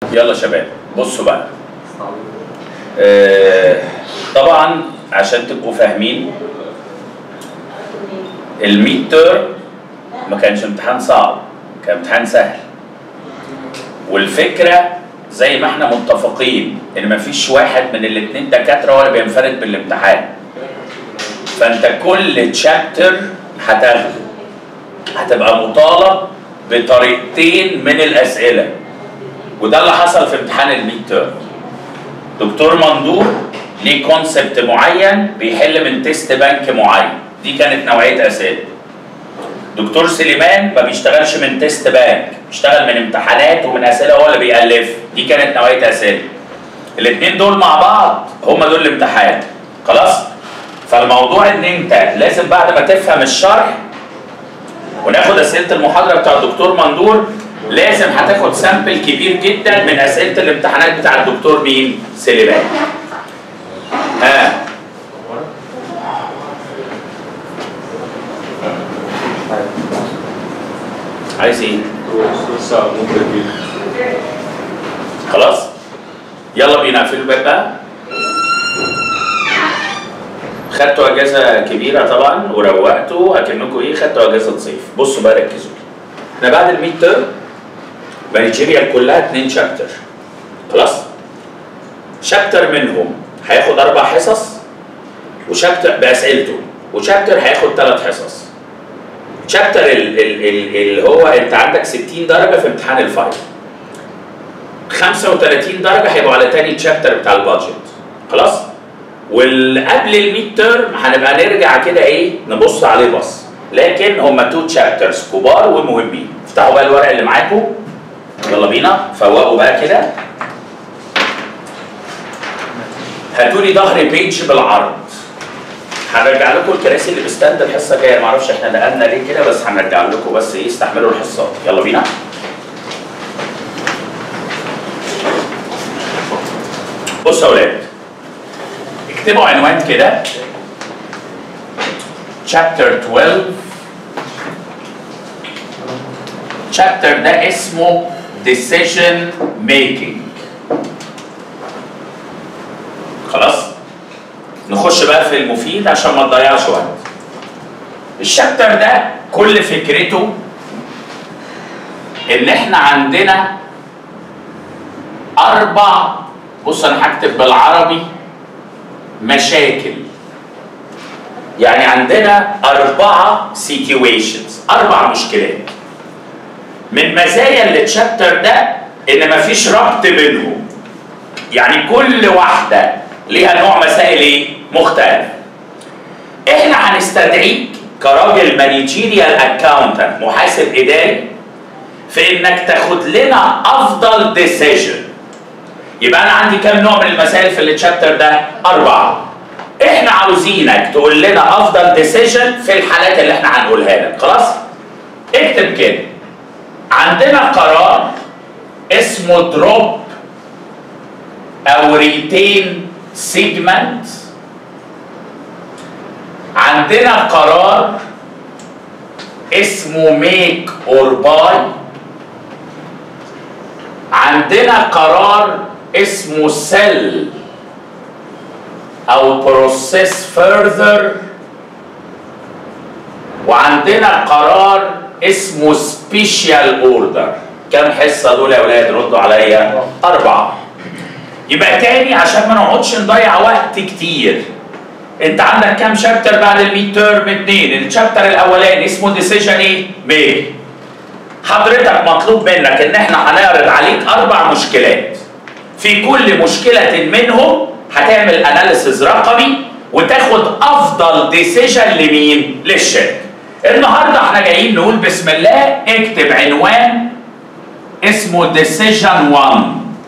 يلا شباب بصوا بقى آه طبعا عشان تبقوا فاهمين الميد تيرم ما كانش امتحان صعب كان امتحان سهل والفكره زي ما احنا متفقين ان مفيش واحد من الاثنين دكاتره ولا بينفرد بالامتحان فانت كل تشابتر هتاخده هتبقى مطالب بطريقتين من الاسئله وده اللي حصل في امتحان الميد تيرم دكتور مندور ليه كونسبت معين بيحل من تيست بنك معين دي كانت نوعيه اسئله دكتور سليمان ما بيشتغلش من تيست بانك بيشتغل من امتحانات ومن اسئله هو اللي بيالف دي كانت نوعيه اسئله الاثنين دول مع بعض هم دول الامتحان خلاص فالموضوع ان انت لازم بعد ما تفهم الشرح وناخد اسئله المحاضره بتاع الدكتور مندور لازم هتاخد سامبل كبير جدا من اسئله الامتحانات بتاع الدكتور مين؟ سليمان. ها عايز ايه؟ لسه ممكن جدا خلاص؟ يلا بينا اقفل الباب بقى. خدتوا اجازه كبيره طبعا وروقتوا اكنكم ايه خدتوا اجازه صيف. بصوا بقى ركزوا. احنا بعد الميد تيرم مانجيريال كلها اتنين شابتر. خلاص؟ شابتر منهم هياخد اربع حصص وشابتر باسئلته وشابتر هياخد ثلاث حصص. شابتر ال- ال- ال- اللي هو انت عندك 60 درجه في امتحان الفاينل. 35 درجه هيبقوا على تاني تشابتر بتاع البادجت. خلاص؟ واللي قبل الميد تيرم هنبقى نرجع كده ايه نبص عليه بص لكن هما تو تشابترز كبار ومهمين افتحوا بقى الورق اللي معاكم يلا بينا فوقوا بقى كده هاتوا لي ظهر بيج بالعرض هنرجع لكم الكراسي اللي بستند الحصه الجايه معرفش احنا نقلنا ليه كده بس هنرجع لكم بس ايه استحملوا الحصات يلا بينا بصوا يا اولاد اكتبوا عنوان كده chapter 12 chapter ده اسمه decision making خلاص نخش بقى في المفيد عشان ما نضيعش وقت الشابتر ده كل فكرته ان احنا عندنا اربع بص انا هكتب بالعربي مشاكل يعني عندنا أربعة situations أربع مشكلات من مزايا التشابتر ده إن مفيش ربط بينهم يعني كل واحدة ليها نوع مسائل إيه؟ مختلف إحنا هنستدعيك كراجل مانجيريال أكاونتنت محاسب إداري في إنك تاخد لنا أفضل ديسيجن يبقى انا عندي كام نوع من المسائل في التشابتر ده؟ اربعه. احنا عاوزينك تقول لنا افضل ديسيجن في الحالات اللي احنا هنقولها لك، خلاص؟ اكتب كده. عندنا قرار اسمه دروب او ريتين سيجمنت عندنا قرار اسمه ميك اور باي عندنا قرار اسمه سيل او بروسيس فurther وعندنا قرار اسمه سبيشال اوردر كم حصه دول يا اولاد ردوا عليا اربعه يبقى تاني عشان ما نقعدش نضيع وقت كتير انت عندك كام شابتر بعد الميد تيرم اتنين الشابتر الاولاني اسمه ديسيجن ايه ميك حضرتك مطلوب منك ان احنا هنعرض عليك اربع مشكلات في كل مشكلة منهم هتعمل اناليسز رقمي وتاخد افضل ديسيجن لمين؟ للشركة. النهارده احنا جايين نقول بسم الله اكتب عنوان اسمه ديسيجن 1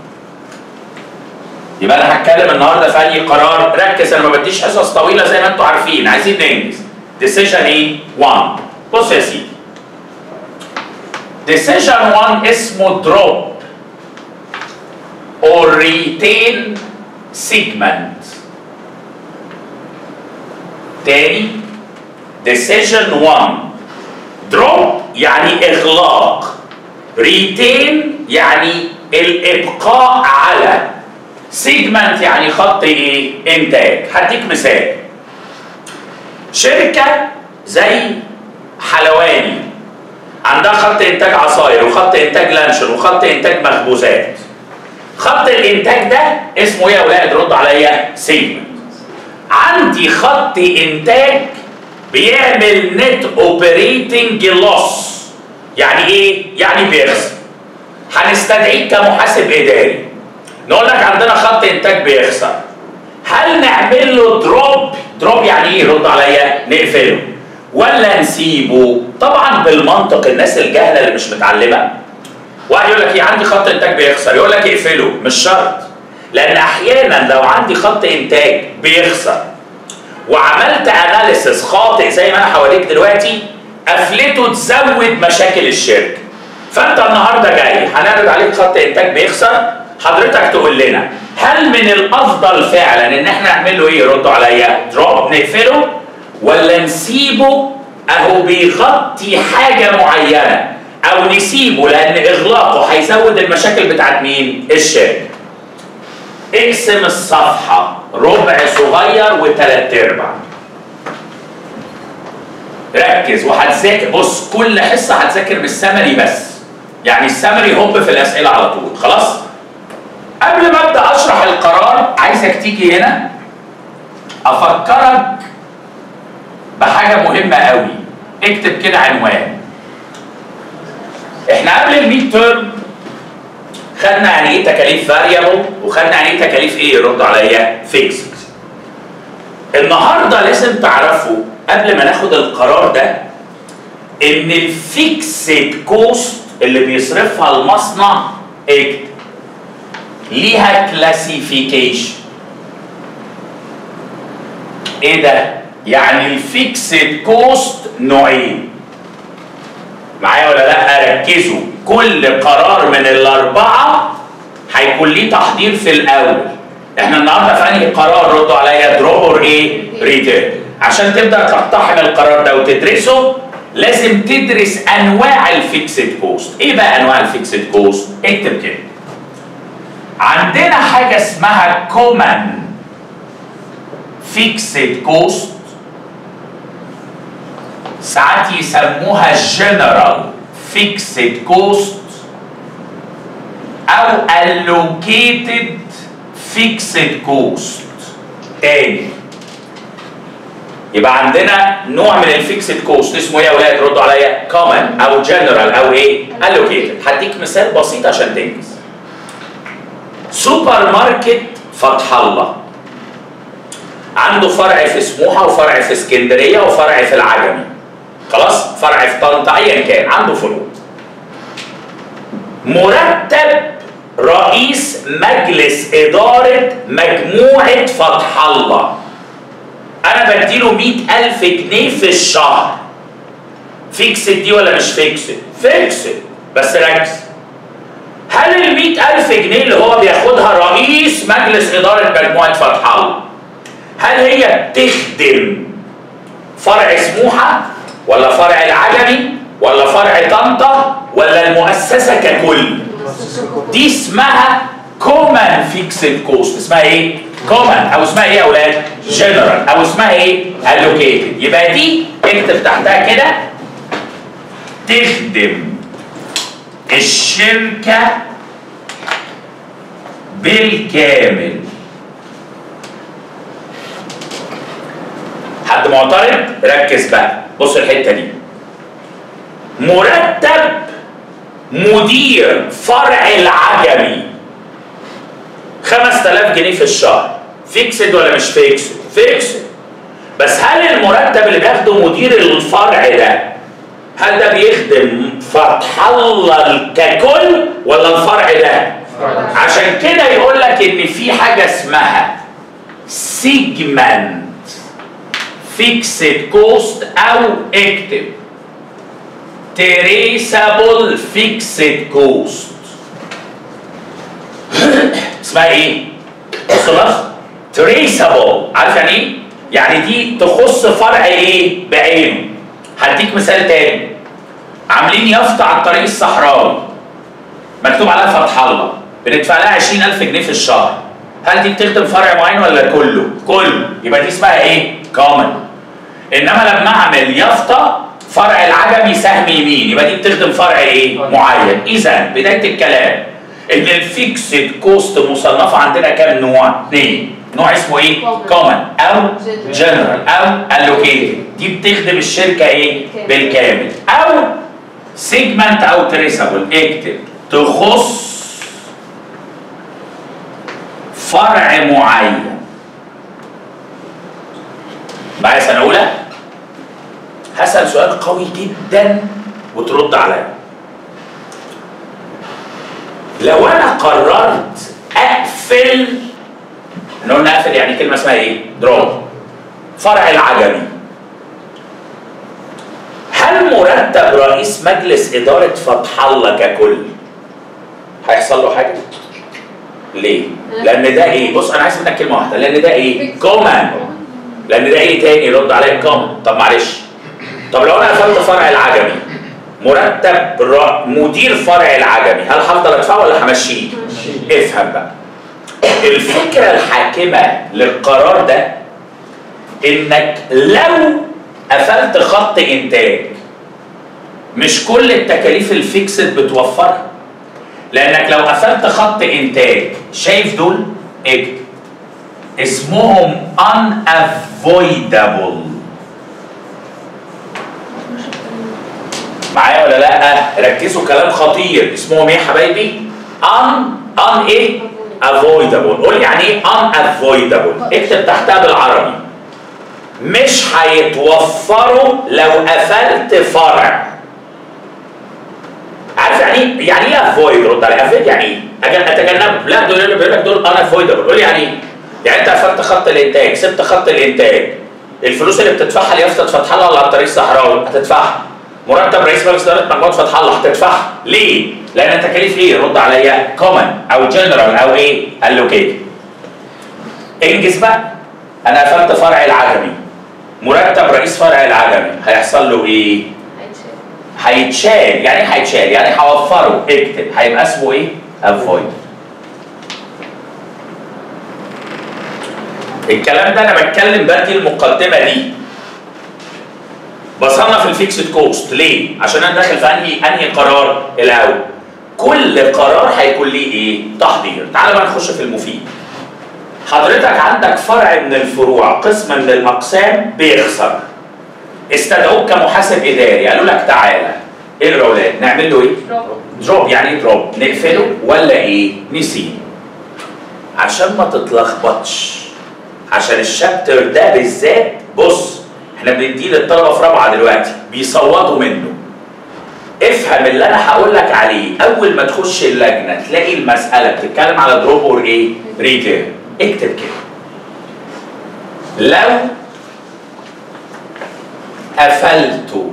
يبقى انا هتكلم النهارده في اي قرار ركز انا ما بديش حصص طويله زي ما انتم عارفين عايزين ننجز ديسيجن ايه؟ 1 بص يا سيدي Decision 1 اسمه drop or retain segment تاني decision 1 drop يعني اغلاق retain يعني الابقاء على سيجمنت يعني خط ايه انتاج هديك مثال شركه زي حلواني عندها خط انتاج عصاير وخط انتاج لانشون وخط انتاج مخبوزات خط الانتاج ده اسمه ايه يا اولاد ردوا عليا سيجمنت عندي خط انتاج بيعمل نت اوبريتنج لوس يعني ايه يعني بيخسر هنستدعيك كمحاسب اداري نقول لك عندنا خط انتاج بيخسر هل نعمل له دروب دروب يعني ايه رد عليا نقفله ولا نسيبه طبعا بالمنطق الناس الجهله اللي مش متعلمه واحد يقول لك ايه عندي خط انتاج بيخسر يقول لك اقفله مش شرط لان احيانا لو عندي خط انتاج بيخسر وعملت اناليسس خاطئ زي ما انا حواليك دلوقتي قفلته تزود مشاكل الشركه فانت النهارده جاي هنعرض عليك خط انتاج بيخسر حضرتك تقول لنا هل من الافضل فعلا ان احنا نعمل له ايه ردوا عليا دروب نقفله ولا نسيبه اهو بيغطي حاجه معينه او نسيبه لان اغلاقه هيزود المشاكل بتاعت مين الشركه اقسم الصفحه ربع صغير وثلاث ارباع ركز وهتذاكر بص كل حصه هتذاكر بالسمري بس يعني السمري هوب في الاسئله على طول خلاص قبل ما ابدا اشرح القرار عايزك تيجي هنا افكرك بحاجه مهمه قوي اكتب كده عنوان احنا قبل الميد تيرم خدنا يعني ايه تكاليف فاريبل وخدنا يعني ايه تكاليف ايه ردوا عليا فيكسد النهارده لازم تعرفوا قبل ما ناخد القرار ده ان الفيكسد كوست اللي بيصرفها المصنع اكتب ليها كلاسيفيكيشن ايه ده يعني الفيكسد كوست نوعين معايا ولا لا ركزوا كل قرار من الاربعه هيكون ليه تحضير في الاول احنا النهارده في انهي قرار ردوا عليا دروب اور ايه ريتيرن عشان تبدا تقتحم القرار ده وتدرسه لازم تدرس انواع الفيكسد كوست ايه بقى انواع الفيكسد كوست اكتب كده عندنا حاجه اسمها كومن فيكسد كوست ساعات يسموها جنرال فيكسد كوست او allocated فيكسد كوست تاني يبقى عندنا نوع من الفيكسد كوست اسمه ايه يا اولاد ردوا عليا كومن او جنرال او ايه allocated هديك مثال بسيط عشان تنجز سوبر ماركت فتح الله عنده فرع في سموحه وفرع في اسكندريه وفرع في العجمي خلاص فرع في طنطا ايا كان عنده فروع مرتب رئيس مجلس إدارة مجموعة فتح الله أنا بديله مئة ألف جنيه في الشهر فيكسد دي ولا مش فيكسد؟ فيكسد بس ركز هل المئة ألف جنيه اللي هو بياخدها رئيس مجلس إدارة مجموعة فتح الله هل هي بتخدم فرع سموحة ولا فرع العجمي ولا فرع طنطا ولا المؤسسة ككل دي اسمها كومن فيكسد كوست اسمها ايه كومن او اسمها ايه يا اولاد جنرال او اسمها ايه الوكيتد يبقى دي اكتب تحتها كده تخدم الشركة بالكامل حد معترض ركز بقى بص الحته دي مرتب مدير فرع العجمي 5000 جنيه في الشهر فيكسد ولا مش فيكسد فيكسد بس هل المرتب اللي بياخده مدير الفرع ده هل ده بيخدم فتح الله ككل ولا الفرع ده عشان كده يقول لك ان في حاجه اسمها سيجمنت فيكسد كوست او اكتب تريسابل فيكسد كوست اسمها ايه؟ بص بص تريسابل عارف يعني ايه؟ يعني دي تخص فرع ايه؟ بعينه هديك مثال تاني عاملين يافطة على الطريق الصحراوي مكتوب عليها فتح الله بندفع لها 20000 جنيه في الشهر هل دي بتخدم فرع معين ولا كله؟ كله يبقى دي اسمها ايه؟ كومن انما لما اعمل يافطه فرع العجمي سهم يمين يبقى دي بتخدم فرع ايه؟ معين اذا بدايه الكلام ان الفيكسد كوست مصنفه عندنا كام نوع؟ اثنين نوع اسمه ايه؟ Common. كومن او General. جنرال او الوكيتد دي بتخدم الشركه ايه؟ كامل. بالكامل او سيجمنت او تريسابل اكتب تخص فرع معين معايا سنه اولى هسال سؤال قوي جدا وترد عليا لو انا قررت اقفل احنا قلنا اقفل يعني كلمه اسمها ايه؟ دروب فرع العجمي هل مرتب رئيس مجلس اداره فتح الله ككل هيحصل له حاجه؟ ليه؟ لان ده ايه؟ بص انا عايز منك كلمه واحده لان ده ايه؟ كومان لان ده ايه تاني يرد عليا كومان طب معلش طب لو انا قفلت فرع العجمي مرتب را- مدير فرع العجمي هل هفضل ادفعه ولا همشيه؟ افهم بقى الفكره الحاكمه للقرار ده انك لو قفلت خط انتاج مش كل التكاليف الفيكسد بتوفرها لانك لو قفلت خط انتاج شايف دول اكتب اسمهم unavoidable معايا ولا لا ركزوا كلام خطير اسمهم ايه يا حبايبي un un ايه avoidable قول يعني ايه unavoidable اكتب تحتها بالعربي مش هيتوفروا لو قفلت فرع عارف يعني ايه يعني ايه افويد رد علي افويد يعني ايه أجل- اتجنب لا دول بيقول لك دول انا افويدبل قول لي يعني ايه يعني انت قفلت خط الانتاج سبت خط الانتاج الفلوس اللي بتدفعها ليافطه فتح الله ولا على الطريق الصحراوي هتدفعها مرتب رئيس مجلس اداره مجموعه فتح الله هتدفعها ليه؟ لان التكاليف ايه؟ رد عليا كومن او جنرال او ايه؟ الوكيت انجز بقى انا قفلت فرع العجمي مرتب رئيس فرع العجمي هيحصل له ايه؟ هيتشال يعني ايه هيتشال يعني هوفره اكتب هيبقى اسمه ايه افويد الكلام ده انا بتكلم بدي المقدمه دي بصنف الفيكسد كوست ليه عشان انا داخل في انهي انهي قرار الاول كل قرار هيكون ليه ايه تحضير تعال بقى نخش في المفيد حضرتك عندك فرع من الفروع قسم من الاقسام بيخسر استدعوك كمحاسب اداري قالوا لك تعالى ايه الاولاد نعمل له ايه دروب يعني ايه دروب نقفله ولا ايه نسيه عشان ما تتلخبطش عشان الشابتر ده بالذات بص احنا بنديه للطلبه في رابعه دلوقتي بيصوتوا منه افهم اللي انا هقول لك عليه اول ما تخش اللجنه تلاقي المساله بتتكلم على دروب اور ايه ريتيرن اكتب كده لو قفلته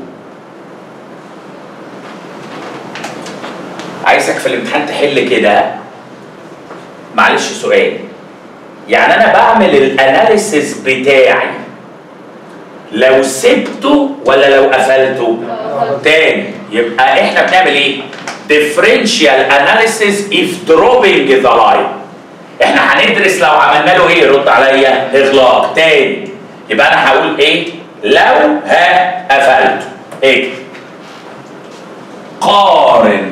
عايزك في الامتحان تحل كده معلش سؤال يعني انا بعمل الاناليسيس بتاعي لو سبته ولا لو قفلته تاني يبقى احنا بنعمل ايه differential analysis if dropping the line احنا هندرس لو عملنا له ايه رد عليا اغلاق تاني يبقى انا هقول ايه لو ها قفلته ايه قارن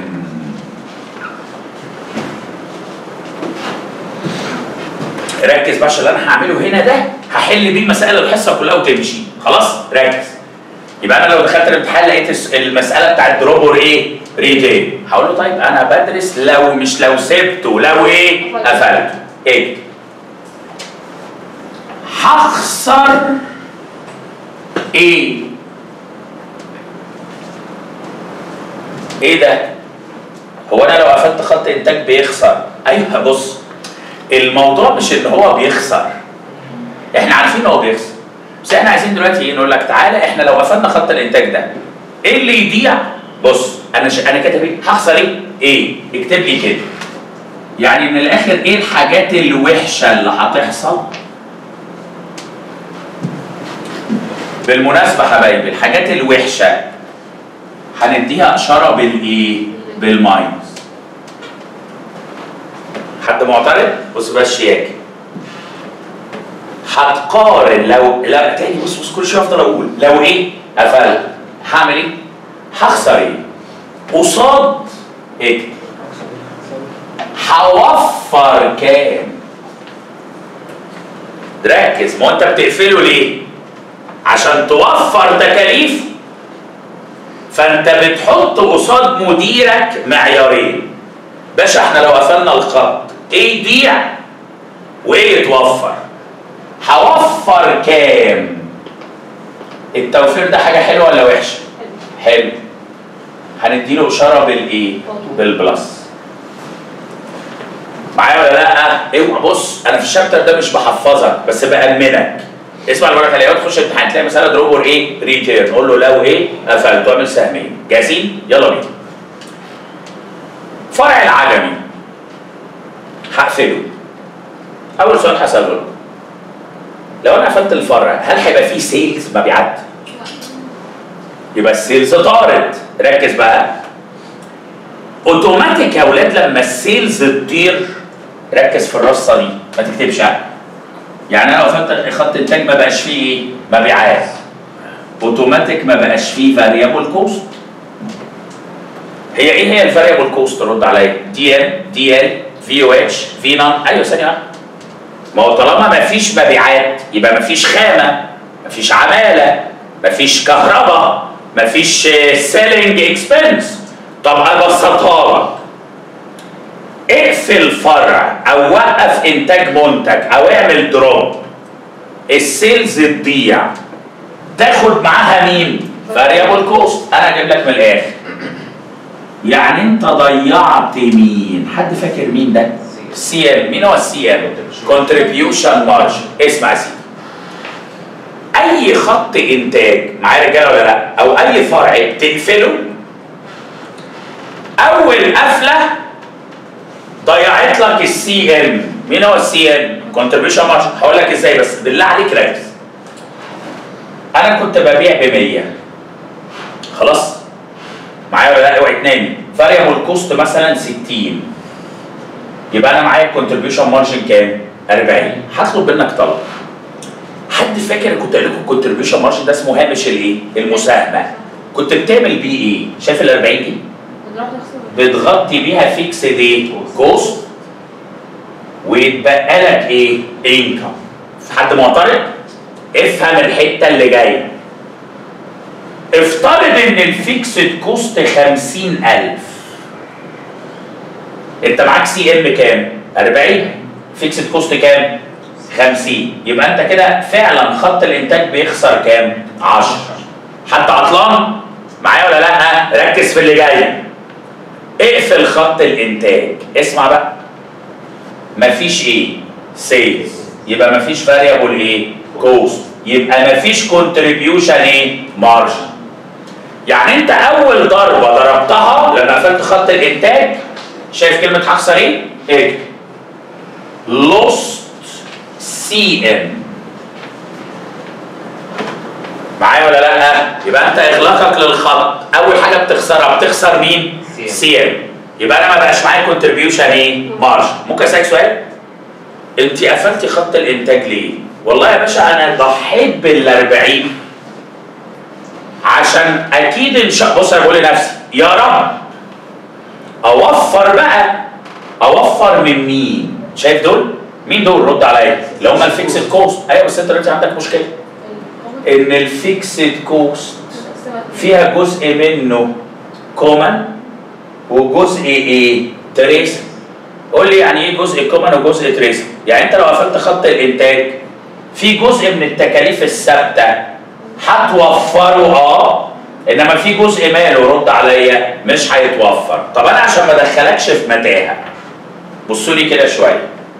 ركز بقى عشان اللي انا هعمله هنا ده هحل بيه مسائل الحصه كلها وتمشي خلاص ركز يبقى انا لو دخلت الامتحان لقيت الس- المساله بتاعت دروبور ايه ريتين هقول له طيب انا بدرس لو مش لو سبته لو ايه قفلته ايه هخسر ايه ايه ده هو انا لو قفلت خط انتاج بيخسر ايوه بص الموضوع مش ان هو بيخسر احنا عارفين ان هو بيخسر بس احنا عايزين دلوقتي ايه نقول لك تعالى احنا لو قفلنا خط الانتاج ده ايه اللي يضيع بص انا ش... انا كاتب ايه هخسر ايه ايه اكتب لي كده يعني من الاخر ايه الحاجات الوحشه اللي هتحصل بالمناسبه حبايبي الحاجات الوحشه هنديها اشاره بالايه بالماينس حد معترض بص بقى الشياكه هتقارن لو لا تاني بص بص كل شويه افضل اقول لو ايه قفلت هعمل ايه هخسر ايه قصاد ايه هوفر كام ركز ما هو انت بتقفله ليه عشان توفر تكاليف فانت بتحط قصاد مديرك معيارين باشا احنا لو قفلنا الخط ايه يضيع وايه يتوفر هوفر كام التوفير ده حاجه حلوه ولا وحشه حلو هنديله اشاره بالايه بالبلس معايا ولا لا اوعى بص انا في الشابتر ده مش بحفظك بس بامنك اسمع اللي بقولك عليه تخش امتحان تلاقي مساله دروب اور ايه ريتيرن قول له لو ايه قفلت واعمل سهمين جاهزين يلا بينا فرع العجمي هقفله اول سؤال هساله لكم. لو انا قفلت الفرع هل هيبقى فيه سيلز مبيعات يبقى السيلز طارت ركز بقى اوتوماتيك يا اولاد لما السيلز تطير ركز في الرصه دي ما تكتبش عنها يعني انا لو قفلت خط انتاج ما بقاش فيه ايه مبيعات اوتوماتيك ما بقاش فيه فاريبل كوست هي ايه هي الفاريبل كوست رد عليا دي ام دي ال في او اتش في نون ايوه ثانيه واحده ما هو طالما ما فيش مبيعات يبقى ما فيش خامه ما فيش عماله ما فيش كهرباء ما فيش سيلينج اكسبنس طب ابسطها لك اقفل فرع او وقف انتاج منتج او اعمل دروب السيلز تضيع تاخد معاها مين؟ فاريبل كوست انا اجيب لك من الاخر يعني انت ضيعت مين؟ حد فاكر مين ده؟ سي ام مين هو السي ام؟ كونتريبيوشن مارجن اسمع يا سيدي اي خط انتاج معايا رجاله ولا لا؟ او اي فرع تقفله اول قفله ضيعت لك السي ام مين هو السي ام؟ كونتريبيوشن مارجن هقول لك ازاي بس بالله عليك ركز انا كنت ببيع ب 100 خلاص معايا ولا لا اوعي تنامي فاريبل كوست مثلا 60 يبقى انا معايا الكونتريبيوشن مارجن كام 40 هطلب منك طلب حد فاكر كنت قايل لكم الكونتريبيوشن مارجن ده اسمه هامش الايه المساهمه كنت بتعمل بيه ايه شايف ال 40 دي بتغطي بيها فيكس ايه كوست ويتبقى لك ايه انكم في حد معترض افهم الحته اللي جايه افترض ان الفيكسد كوست 50000 انت معاك سي ام كام 40 فيكسد كوست كام 50 يبقى انت كده فعلا خط الانتاج بيخسر كام 10 حتى عطلان معايا ولا لا ركز في اللي جاي اقفل خط الانتاج اسمع بقى مفيش ايه سيلز يبقى مفيش فاريبل ايه كوست يبقى مفيش كونتريبيوشن ايه مارجن يعني انت اول ضربه ضربتها لما قفلت خط الانتاج شايف كلمه هخسر ايه اكتب لوست سي ام معايا ولا لا يبقى انت اغلاقك للخط اول حاجه بتخسرها بتخسر مين سي ام يبقى انا ما بقاش معايا كونتريبيوشن ايه مارجن ممكن اسالك سؤال انت قفلتي خط الانتاج ليه والله يا باشا انا ضحيت بال 40 عشان اكيد ان شاء بص انا بقول لنفسي يا رب اوفر بقى اوفر من مين شايف دول مين دول رد عليا اللي هم الفيكسد كوست ايوه بس انت دلوقتي عندك مشكله ان الفيكسد كوست فيها جزء منه كومن وجزء ايه تريس قول لي يعني ايه جزء كومن وجزء تريس يعني انت لو قفلت خط الانتاج في جزء من التكاليف الثابته هتوفره اه انما في جزء ماله رد عليا مش هيتوفر طب انا عشان ما ادخلكش في متاهه بصوا لي كده شويه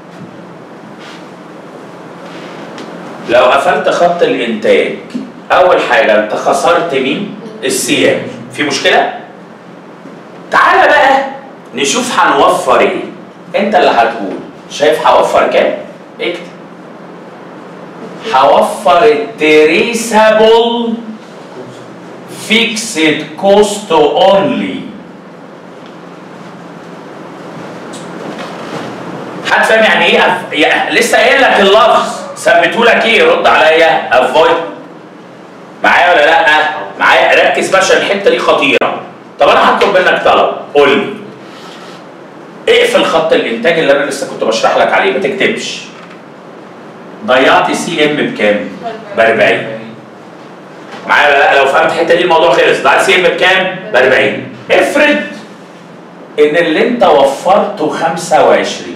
لو قفلت خط الانتاج اول حاجه انت خسرت مين السيام في مشكله تعالى بقى نشوف هنوفر ايه انت اللي هتقول شايف هوفر كام اكتب هوفر التريسابل فيكسد كوست اونلي حد فاهم يعني ايه أف... يعني لسه قايل لك اللفظ ثبتوا لك ايه رد عليا افويد معايا ولا لا معايا ركز بقى عشان الحته دي خطيره طب انا هطلب منك طلب قول لي اقفل خط الانتاج اللي انا لسه كنت بشرح لك عليه ما تكتبش ضيعت سي ام بكام؟ ب 40 معايا ولا لا لو فهمت الحته دي الموضوع خلص ضيعت سي ام بكام؟ ب 40 افرض ان اللي انت وفرته 25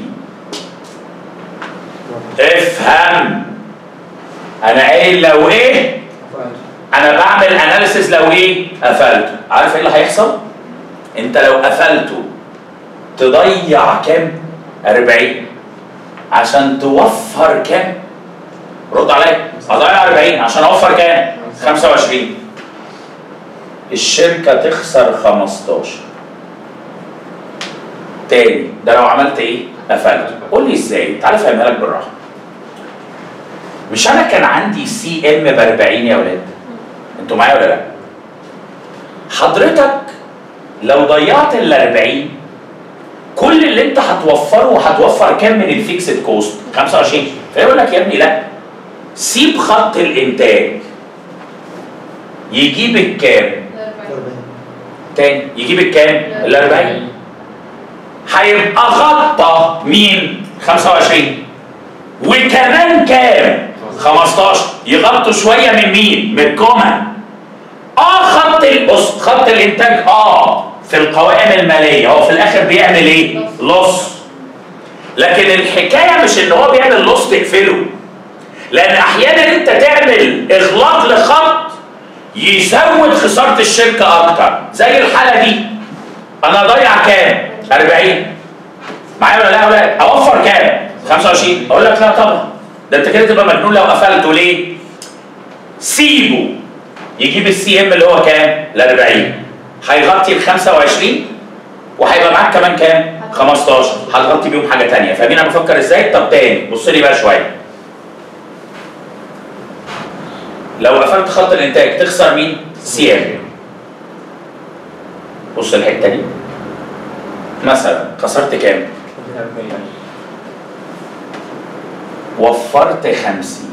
افهم انا قايل لو ايه انا بعمل اناليسيس لو ايه قفلته عارف ايه اللي هيحصل انت لو قفلته تضيع كام 40 عشان توفر كام رد عليا اضيع 40 عشان اوفر كام 25 الشركه تخسر 15 تاني ده لو عملت ايه قفلته قول لي ازاي تعالى افهمها لك بالراحه مش انا كان عندي سي ام ب 40 يا ولاد انتوا معايا ولا لا حضرتك لو ضيعت ال 40 كل اللي انت هتوفره هتوفر كام من الفيكسد كوست 25 فيقول لك يا ابني لا سيب خط الانتاج يجيب الكام تاني يجيب الكام ال 40 هيبقى غطى مين 25 وكمان كام 15 يغطوا شويه من مين من الكومن اه خط البص خط الانتاج اه في القوائم الماليه هو في الاخر بيعمل ايه لص لكن الحكايه مش ان هو بيعمل لص تقفله لان احيانا انت تعمل اغلاق لخط يزود خساره الشركه اكتر زي الحاله دي انا ضيع كام 40 معايا ولا لا يا اولاد اوفر كام 25 اقول لك لا طبعا ده انت كده تبقى مجنون لو قفلته ليه سيبه يجيب السي ام اللي هو كام ال 40 هيغطي ال 25 وهيبقى معاك كمان كام 15 هتغطي بيهم حاجه ثانيه فاهمين انا بفكر ازاي طب تاني بص لي بقى شويه لو قفلت خط الانتاج تخسر مين سي ام بص الحته دي مثلا خسرت كام وفرت 50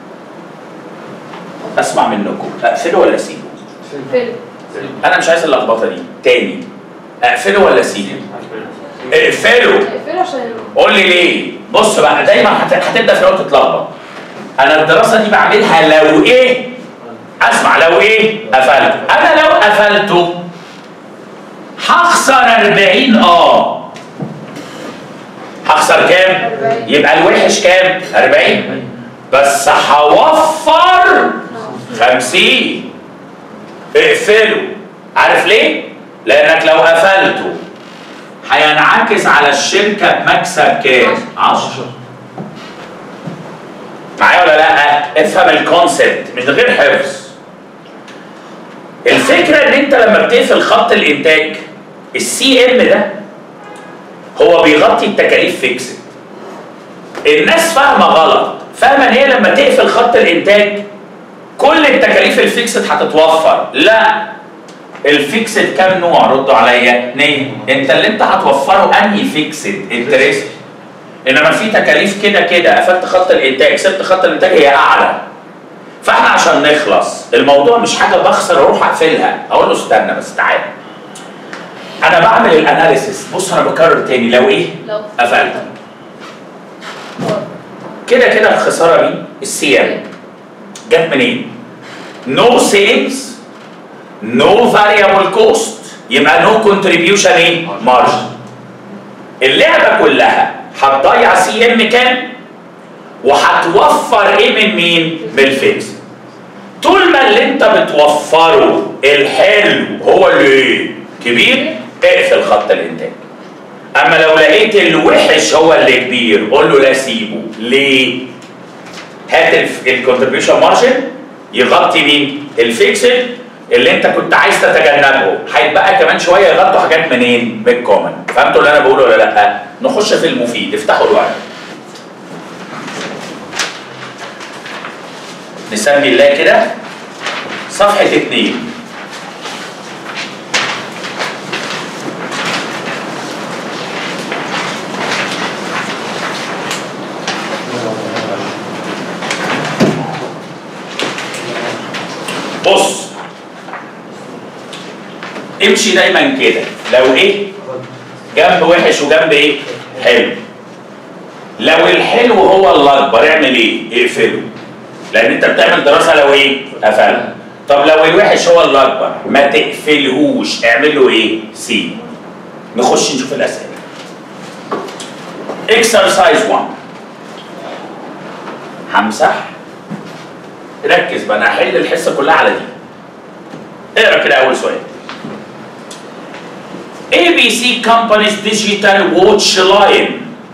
اسمع منكم اقفله ولا اسيبه فيلم انا مش عايز اللخبطه دي تاني اقفله ولا اسيبه اقفله اقفله عشان قول لي ليه بص بقى دايما هت- هتبدا في الاول تتلخبط انا الدراسه دي بعملها لو ايه اسمع لو ايه قفلته انا لو قفلته هخسر 40 اه هخسر كام 40. يبقى الوحش كام 40 بس هوفر 50 اقفله عارف ليه لانك لو قفلته هينعكس على الشركه بمكسب كام 10 معايا ولا لا افهم الكونسبت مش غير حفظ الفكره ان انت لما بتقفل خط الانتاج السي ام ده هو بيغطي التكاليف فيكسد الناس فاهمه غلط فاهمه ان هي لما تقفل خط الانتاج كل التكاليف الفيكسد هتتوفر لا الفيكسد كام نوع ردوا عليا اثنين انت اللي انت هتوفره انهي فيكسد انترست انما في تكاليف كده كده قفلت خط الانتاج سبت خط الانتاج هي اعلى فاحنا عشان نخلص الموضوع مش حاجه بخسر اروح اقفلها اقول له استنى بس تعالى انا بعمل الاناليسيس بص انا بكرر تاني لو ايه لو قفلت كده كده الخساره مين السي ام جت منين نو سيلز نو فاريبل كوست يبقى نو كونتريبيوشن ايه مارجن اللعبه كلها هتضيع سي ام كام وهتوفر ايه من مين من الفيكس طول ما اللي انت بتوفره الحلو هو اللي ايه كبير اقفل خط الانتاج اما لو لقيت الوحش هو اللي كبير قول له لا سيبه ليه هات الكونتريبيوشن مارجن يغطي مين الفيكسد اللي انت كنت عايز تتجنبه هيتبقى كمان شويه يغطوا حاجات منين من الكومن فهمتوا اللي انا بقوله ولا لا نخش في المفيد افتحوا الورق نسمي الله كده صفحه اتنين بص امشي دايما كده لو ايه جنب وحش وجنب ايه حلو لو الحلو هو الاكبر اعمل ايه اقفله لان انت بتعمل دراسه لو ايه قفلها طب لو الوحش هو الاكبر ما تقفلهوش اعمل له ايه سي نخش نشوف الاسئله اكسرسايز 1 همسح ركز بقى انا هحل الحصه كلها على دي اقرا كده اول سؤال ABC Company's Digital Watch Line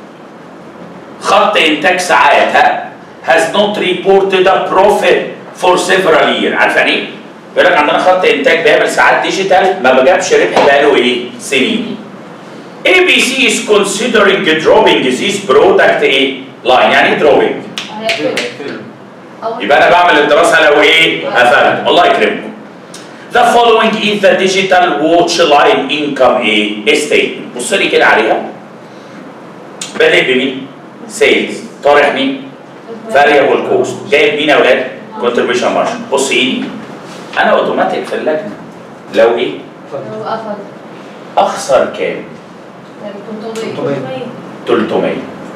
خط انتاج ساعات ها has not reported a profit for several years عارف يعني ايه؟ بيقول لك عندنا خط انتاج بيعمل ساعات ديجيتال ما بجابش ربح بقاله ايه؟ سنين. ABC is considering dropping this product ايه؟ line يعني ايه dropping؟ يبقى انا بعمل الدراسه لو ايه؟ قفلت الله يكرمكم. The following is the digital watch line income ايه؟ statement. بص لي كده عليها. بادئ بمين؟ سيلز. طارح مين؟ فاريبل كوست. جايب مين يا اولاد؟ كونتريبيوشن مارجن. بص ايدي. انا اوتوماتيك في اللجنه. لو ايه؟ لو قفل اخسر كام؟ يعني 300 300. 300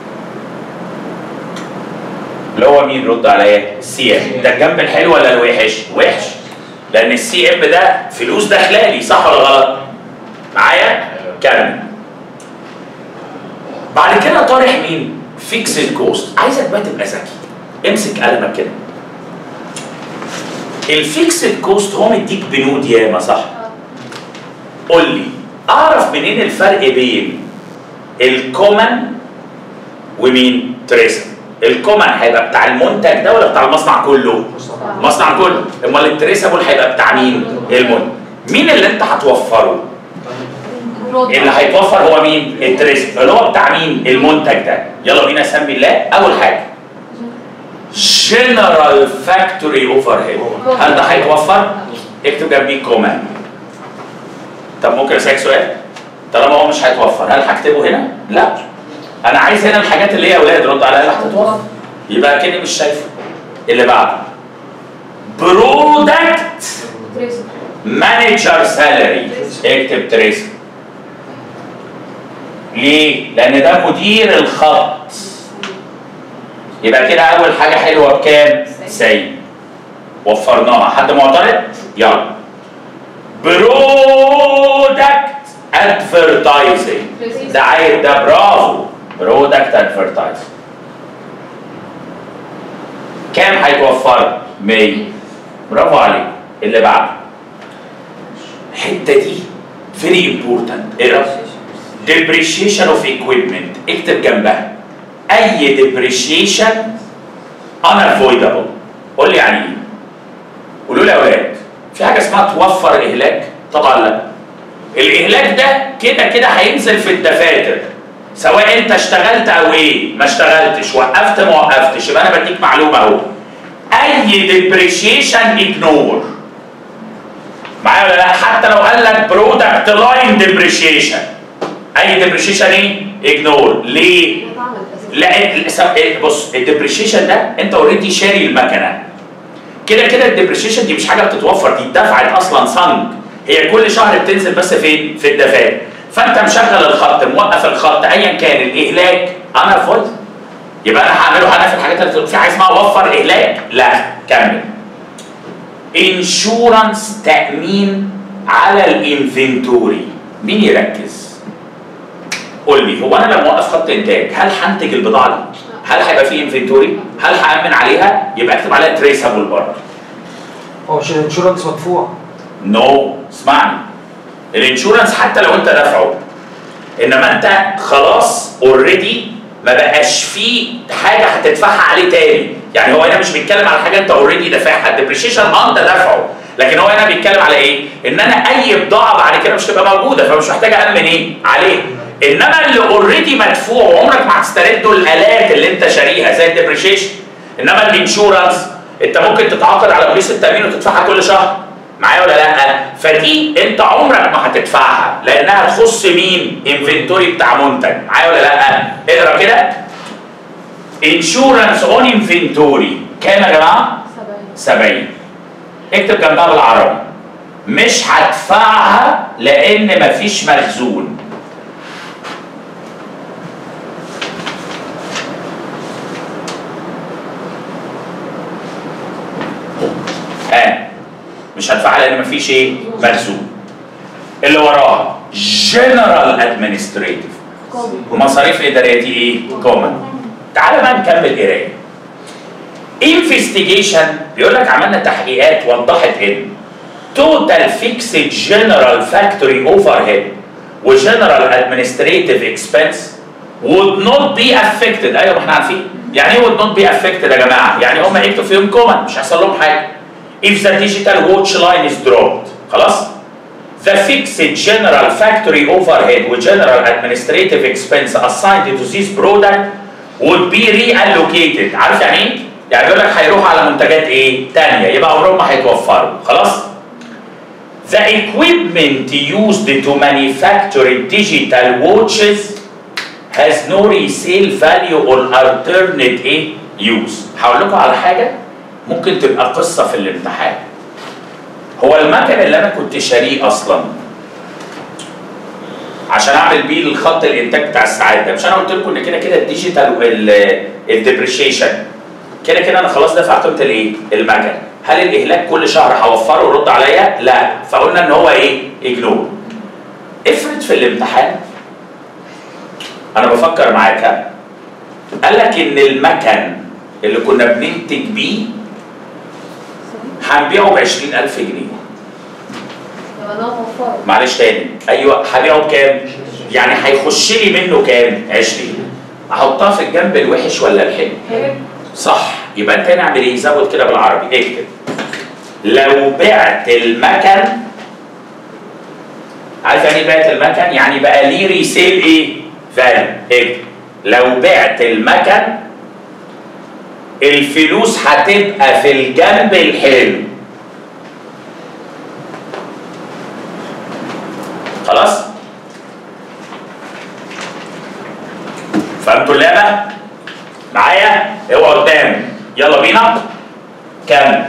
اللي هو مين رد عليا؟ السي ام ده الجنب الحلو ولا الوحش؟ وحش لان السي ام ده فلوس داخلالي صح ولا غلط؟ معايا؟ كمل بعد كده طارح مين؟ فيكسد كوست عايزك بقى تبقى ذكي امسك قلمك كده الفيكسد كوست هو مديك بنود ياما صح؟ قول لي اعرف منين الفرق بين الكومن ومين تريسا الكومن هيبقى بتاع المنتج ده ولا بتاع المصنع كله المصنع كله امال التريسابل هيبقى بتاع مين المنتج مين اللي انت هتوفره اللي هيتوفر هو مين التريسابل اللي هو بتاع مين المنتج ده يلا بينا نسمي الله اول حاجه جنرال فاكتوري اوفر هيد هل ده هيتوفر اكتب جنبيه كومن طب ممكن اسالك سؤال طالما هو مش هيتوفر هل هكتبه هنا لا انا عايز هنا الحاجات اللي هي يا اولاد رد عليها اللي هتتوفر يبقى كاني مش شايفه اللي بعده برودكت مانجر سالري اكتب تريس ليه؟ لأن ده مدير الخط يبقى كده أول حاجة حلوة بكام؟ سيء وفرناها حد معترض؟ يلا برودكت ادفرتايزنج ده عيب ده برافو برودكت ادفرتايزنج كام هيتوفر؟ 100 برافو عليك اللي بعده الحته دي فيري امبورتنت اقرا depreciation of equipment اكتب جنبها اي depreciation unavoidable قول لي يعني ايه قولوا لي يا اولاد في حاجه اسمها توفر اهلاك طبعا لا الاهلاك ده كده كده هينزل في الدفاتر سواء انت اشتغلت او ايه ما اشتغلتش وقفت ما وقفتش يبقى انا بديك معلومه اهو اي depreciation ignore معايا ولا لا حتى لو قال لك برودكت لاين ديبريشيشن اي ديبريشيشن ايه اجنور ليه لا ال- سب- إيه، بص الديبريشيشن ده انت اوريدي شاري المكنه كده كده الديبريشيشن دي مش حاجه بتتوفر دي اتدفعت اصلا صنج هي كل شهر بتنزل بس فين في الدفاتر فانت مشغل الخط موقف الخط ايا كان الاهلاك انا فاضي يبقى انا هعمله انا في الحاجات اللي في حاجه اسمها وفر اهلاك لا كمل انشورنس تامين على الانفنتوري مين يركز قول لي هو انا لما اوقف خط انتاج هل هنتج البضاعه دي هل هيبقى في انفنتوري هل هامن عليها يبقى اكتب عليها تريسابل برضه هو مش الانشورنس مدفوع نو اسمعني الانشورنس حتى لو انت دافعه انما انت خلاص اوريدي ما بقاش فيه حاجه هتدفعها عليه تاني يعني هو هنا مش بيتكلم على حاجه انت اوريدي دافعها الديبريشيشن اه انت دافعه لكن هو هنا بيتكلم على ايه؟ ان انا اي بضاعه بعد كده مش تبقى موجوده فمش محتاج امن ايه؟ عليه انما اللي اوريدي مدفوع وعمرك ما هتسترده الالات اللي انت شاريها زي الديبريشيشن انما الانشورنس انت ممكن تتعاقد على بوليس التامين وتدفعها كل شهر معايا ولا لا؟ فدي انت عمرك ما هتدفعها لانها تخص مين؟ انفنتوري بتاع منتج معايا ولا لا؟ اقرا كده انشورنس اون انفنتوري كام يا جماعه؟ 70 اكتب جنبها بالعربي مش هدفعها لان مفيش مخزون ها مش هدفعها لان مفيش ايه مخزون اللي وراها جنرال ادمنستريتيف كومن مصاريف اداريه دي ايه كومن تعال بقى نكمل قرايه انفستيجيشن بيقول لك عملنا تحقيقات وضحت ان توتال فيكسد جنرال فاكتوري اوفر هيد وجنرال ادمنستريتيف اكسبنس would not be affected ايوه ما احنا عارفين يعني ايه would not be affected يا جماعه يعني هم هيكتبوا فيهم كومن مش هيحصل لهم حاجه if the digital watch line is dropped خلاص The fixed general factory overhead with general administrative expense assigned to this product would be reallocated عارف يعني ايه؟ يعني بيقول لك هيروحوا على منتجات ايه؟ تانية يبقى عمرهم ما هيتوفروا خلاص؟ The equipment used to manufacture digital watches has no resale value or alternate ايه؟ use هقول لكم على حاجة ممكن تبقى قصة في الامتحان هو المكن اللي انا كنت شاريه اصلا عشان اعمل بيه الخط الانتاج بتاع الساعات ده مش انا قلت لكم ان كده كده الديجيتال الديبريشيشن كده كده انا خلاص دافع قيمه الايه؟ المكن هل الاهلاك كل شهر هوفره ويرد عليا؟ لا فقلنا ان هو ايه؟ اجنور افرض في الامتحان انا بفكر معاك ها؟ قال لك ان المكن اللي كنا بننتج بيه هنبيعه ب 20000 جنيه يبقى ده موفر معلش تاني ايوه هبيعه بكام؟ يعني هيخش لي منه كام؟ 20 احطها في الجنب الوحش ولا الحلو؟ حلو صح يبقى انت نعمل ايه؟ زود كده بالعربي اكتب لو بعت المكن عارف يعني ايه بعت المكن؟ يعني بقى ليه ريسيل ايه؟ فاليو اكتب لو بعت المكن الفلوس هتبقى في الجنب الحلو خلاص فهمتوا اللعبه معايا اوعى قدام يلا بينا كمل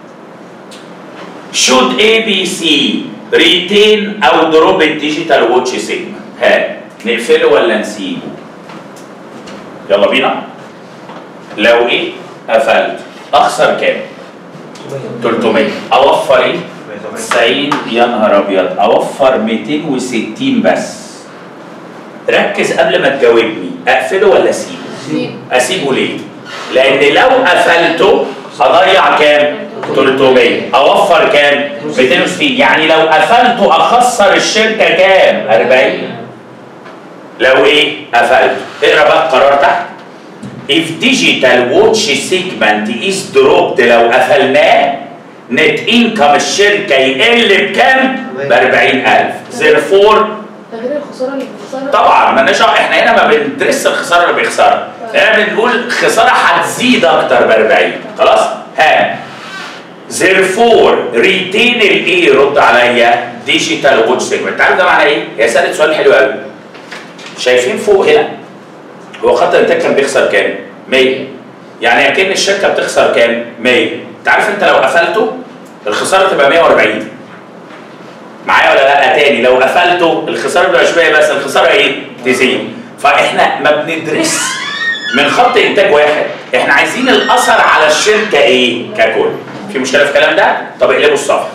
should ABC retain او drop الديجيتال واتش سيجما ها نقفله ولا نسيبه يلا بينا لو ايه قفلت اخسر كام 300 اوفر ايه 90 يا نهار ابيض اوفر 260 بس ركز قبل ما تجاوبني اقفله ولا اسيبه سيب اسيبه ليه لان لو قفلته هضيع كام 300 اوفر كام 260 يعني لو قفلته اخسر الشركه كام 40 لو ايه قفلته اقرا بقى القرار تحت if digital watch segment is dropped لو قفلناه نت انكم الشركه يقل بكام ب 40000 therefore ده غير الخساره اللي بتخسرها طبعا ما نشا احنا هنا ما بندرس الخساره اللي بيخسرها احنا بنقول خساره هتزيد اكتر ب 40 خلاص ها therefore retain الايه رد عليا ديجيتال واتش سيجمنت عارف ده معناه ايه؟ هي سالت سؤال حلو قوي شايفين فوق هنا هو خط الانتاج كان بيخسر كام؟ 100 يعني اكن الشركه بتخسر كام؟ 100 انت عارف انت لو قفلته الخساره تبقى 140 معايا ولا لا تاني لو قفلته الخساره بتبقى شويه بس الخساره ايه؟ تزيد فاحنا ما بندرس من خط انتاج واحد احنا عايزين الاثر على الشركه ايه ككل في مشكله في الكلام ده؟ طب اقلبوا الصفحه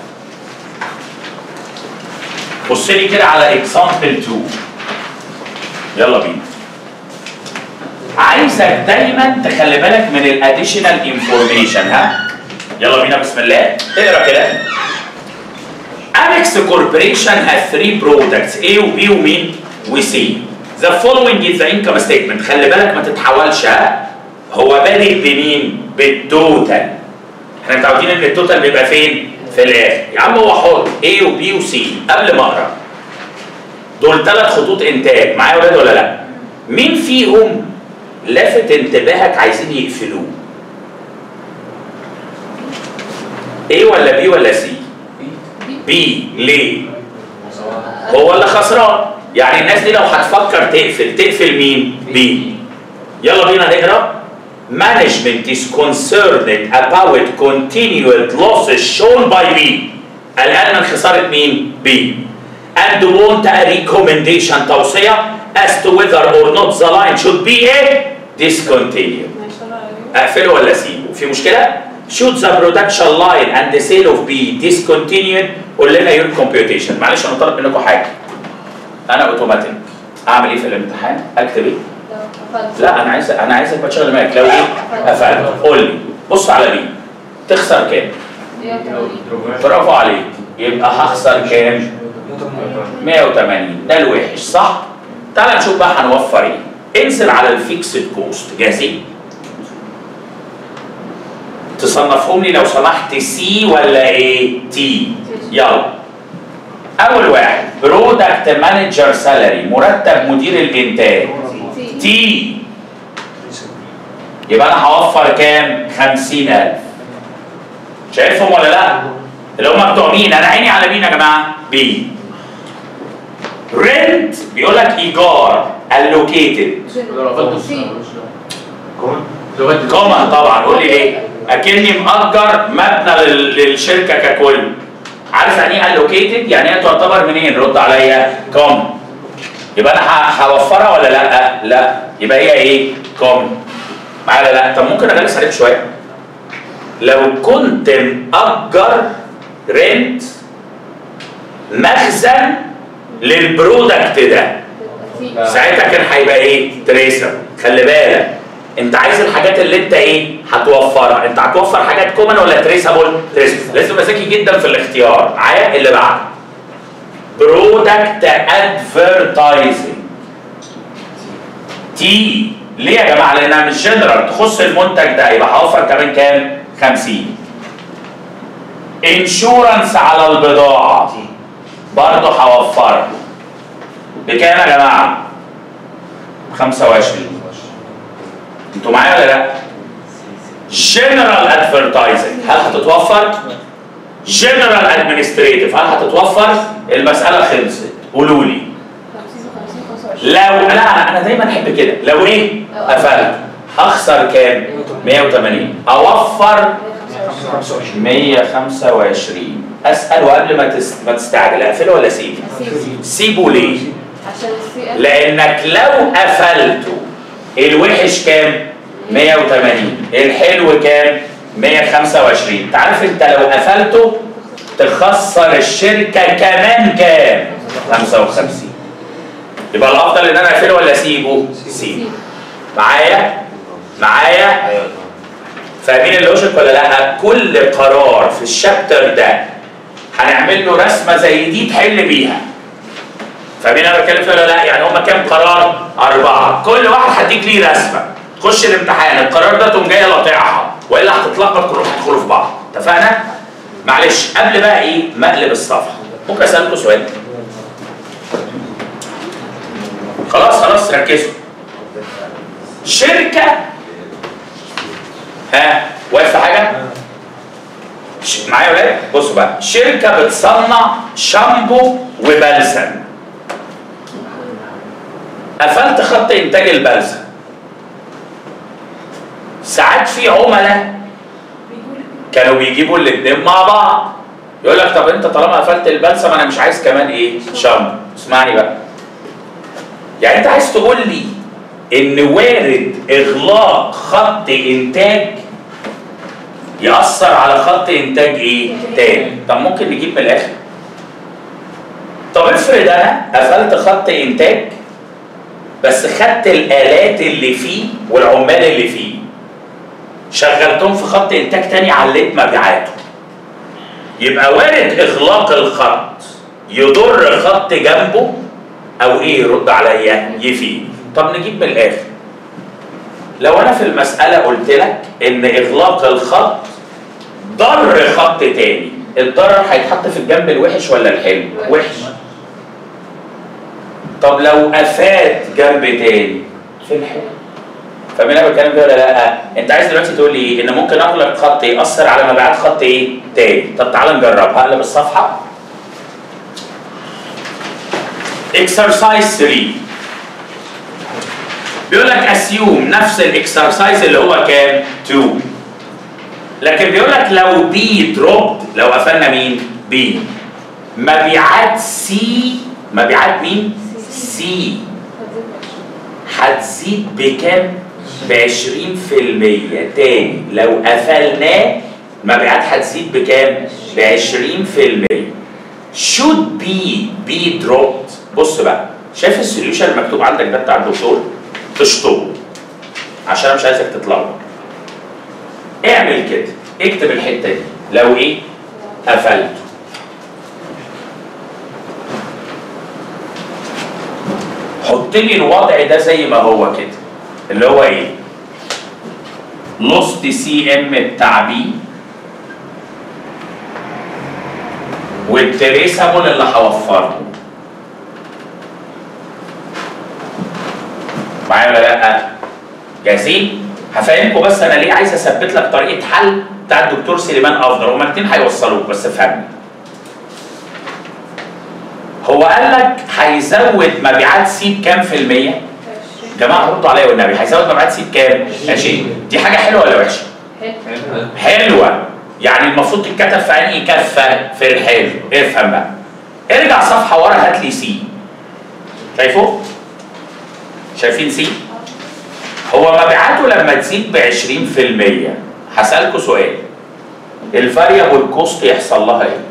بص لي كده على اكزامبل 2 يلا بينا عايزك دايما تخلي بالك من الاديشنال انفورميشن ها يلا بينا بسم الله اقرا كده Amex Corporation has three products A و B ومين؟ و C. The following is the income statement خلي بالك ما تتحولش ها هو بادئ بمين؟ بالتوتال. احنا متعودين ان التوتال بيبقى فين؟ في الاخر. يا عم هو حر A و B و C قبل ما اقرا. دول ثلاث خطوط انتاج معايا ولاد ولا لا؟ مين فيهم لافت انتباهك عايزين يقفلوه؟ A ولا B ولا C؟ بي ليه؟ هو اللي خسران يعني الناس دي لو هتفكر تقفل تقفل مين؟ بي يلا بينا نقرا management is concerned about continued losses shown by B الآن من خسارة مين؟ B and want a recommendation توصية as to whether or not the line should be a discontinued اقفله ولا اسيبه؟ في مشكلة؟ should the production line and the sale of B discontinued قول لنا your computation معلش انا طالب منكم حاجة انا اوتوماتيك اعمل ايه في الامتحان؟ اكتب ايه؟ لا انا عايز انا عايزك بقى تشغل دماغك لو ايه؟ قفلت قول لي بص على دي تخسر كام؟ برافو عليك يبقى هخسر كام؟ 180 ده الوحش صح؟ تعال نشوف بقى هنوفر ايه انزل على الفيكسد كوست جاهزين؟ تصنفهم لي لو سمحت سي ولا ايه؟ تي يلا اول واحد برودكت مانجر سالري مرتب مدير الانتاج تي يبقى انا هوفر كام؟ 50000 شايفهم ولا لا؟ اللي هم بتوع مين؟ انا عيني على مين يا جماعه؟ بي رنت بيقول لك ايجار allocated كومن طبعا قول لي ليه؟ اكني مأجر مبنى لل- للشركه ككل عارف يعني ايه allocated؟ يعني هي تعتبر منين؟ رد عليا كومن يبقى انا ه- هوفرها ولا لا؟ لا يبقى هي ايه؟ كومن معايا ولا لا؟ طب ممكن اغلس عليك شويه لو كنت مأجر رنت مخزن للبرودكت ده ساعتها كان هيبقى ايه؟ تريسر خلي بالك انت عايز الحاجات اللي انت ايه؟ هتوفرها انت هتوفر حاجات كومن ولا تريسابل؟ تريسابل لازم تبقى ذكي جدا في الاختيار معايا اللي بعده برودكت ادفرتايزنج تي ليه يا جماعه؟ لانها مش جنرال تخص المنتج ده يبقى هوفر كمان كام؟ 50 انشورنس على البضاعه برضه هوفرها بكام يا جماعه؟ 25 انتوا معايا ولا لا؟ جنرال ادفرتايزنج هل هتتوفر؟ جنرال ادمنستريتيف هل هتتوفر؟ المساله خلصت قولوا لي لو لا انا دايما احب كده لو ايه؟ قفلت اخسر كام؟ 180 اوفر 125 اسال وقبل ما تس... ما تستعجل اقفله ولا اسيبه؟ سيبه ليه؟ عشان السي لانك لو قفلته الوحش كام 180 الحلو كام 125 انت عارف انت لو قفلته تخسر الشركه كمان كام 55 يبقى الافضل ان انا اقفله ولا اسيبه سيبه معايا معايا فاهمين اللوجيك ولا لا كل قرار في الشابتر ده هنعمل له رسمه زي دي تحل بيها فاهمين انا بتكلم فيه ولا لا؟ يعني هما كام قرار؟ أربعة، كل واحد هديك ليه رسمة، تخش الامتحان القرار ده تقوم جاي قاطعها، وإلا هتتلخبط كلهم هيدخلوا في بعض، اتفقنا؟ معلش قبل بقى إيه؟ مقلب الصفحة، ممكن أسألكوا سؤال؟ خلاص خلاص ركزوا. شركة ها واقف في حاجة؟ ش- معايا يا ولاد؟ بصوا بقى، شركة بتصنع شامبو وبلسم. قفلت خط انتاج البلسم ساعات في عملاء كانوا بيجيبوا الاثنين مع بعض يقول لك طب انت طالما قفلت البلسم انا مش عايز كمان ايه شامبو اسمعني بقى يعني انت عايز تقول لي ان وارد اغلاق خط انتاج يأثر على خط انتاج ايه تاني طب ممكن نجيب من الاخر طب افرض انا قفلت خط انتاج بس خدت الالات اللي فيه والعمال اللي فيه شغلتهم في خط انتاج تاني عليت مبيعاته يبقى وارد اغلاق الخط يضر خط جنبه او ايه يرد عليا يفيد طب نجيب من الاخر لو انا في المساله قلت لك ان اغلاق الخط ضر خط تاني الضرر هيتحط في الجنب الوحش ولا الحلو وحش طب لو افاد جنب تاني في الحلو فاهمين انا بتكلم فيه ولا لا؟ انت عايز دلوقتي تقول لي ايه؟ ان ممكن اغلق خط ياثر على مبيعات خط ايه؟ تاني، طب تعال نجرب هقلب الصفحه exercise 3 بيقول لك اسيوم نفس الاكسرسايز اللي هو كام 2 لكن بيقول لك لو بي دروب لو قفلنا مين بي مبيعات سي مبيعات مين سي هتزيد بكام ب 20% تاني لو قفلناه المبيعات هتزيد بكام ب 20% should be be dropped بص بقى شايف السوليوشن المكتوب عندك ده بتاع الدكتور تشطبه عشان انا مش عايزك تتلخبط اعمل كده اكتب الحته دي لو ايه قفلته حط لي الوضع ده زي ما هو كده اللي هو ايه لوست سي ام بتاع بي والتريسابل اللي هوفره معايا ولا لا جاهزين هفهمكم بس انا ليه عايز اثبت لك طريقه حل بتاع الدكتور سليمان افضل هما الاثنين هيوصلوك بس فهمني هو قال لك هيزود مبيعات سي بكام في المية؟ جماعة ردوا عليا والنبي هيزود مبيعات سي بكام؟ 20 دي حاجة حلوة ولا وحشة؟ حلوة يعني المفروض تتكتب في انهي كفة في الحلو افهم بقى ارجع صفحة ورا هات لي سي شايفه؟ شايفين سي؟ هو مبيعاته لما تزيد ب 20% هسألكوا سؤال الفاريبل كوست يحصل لها ايه؟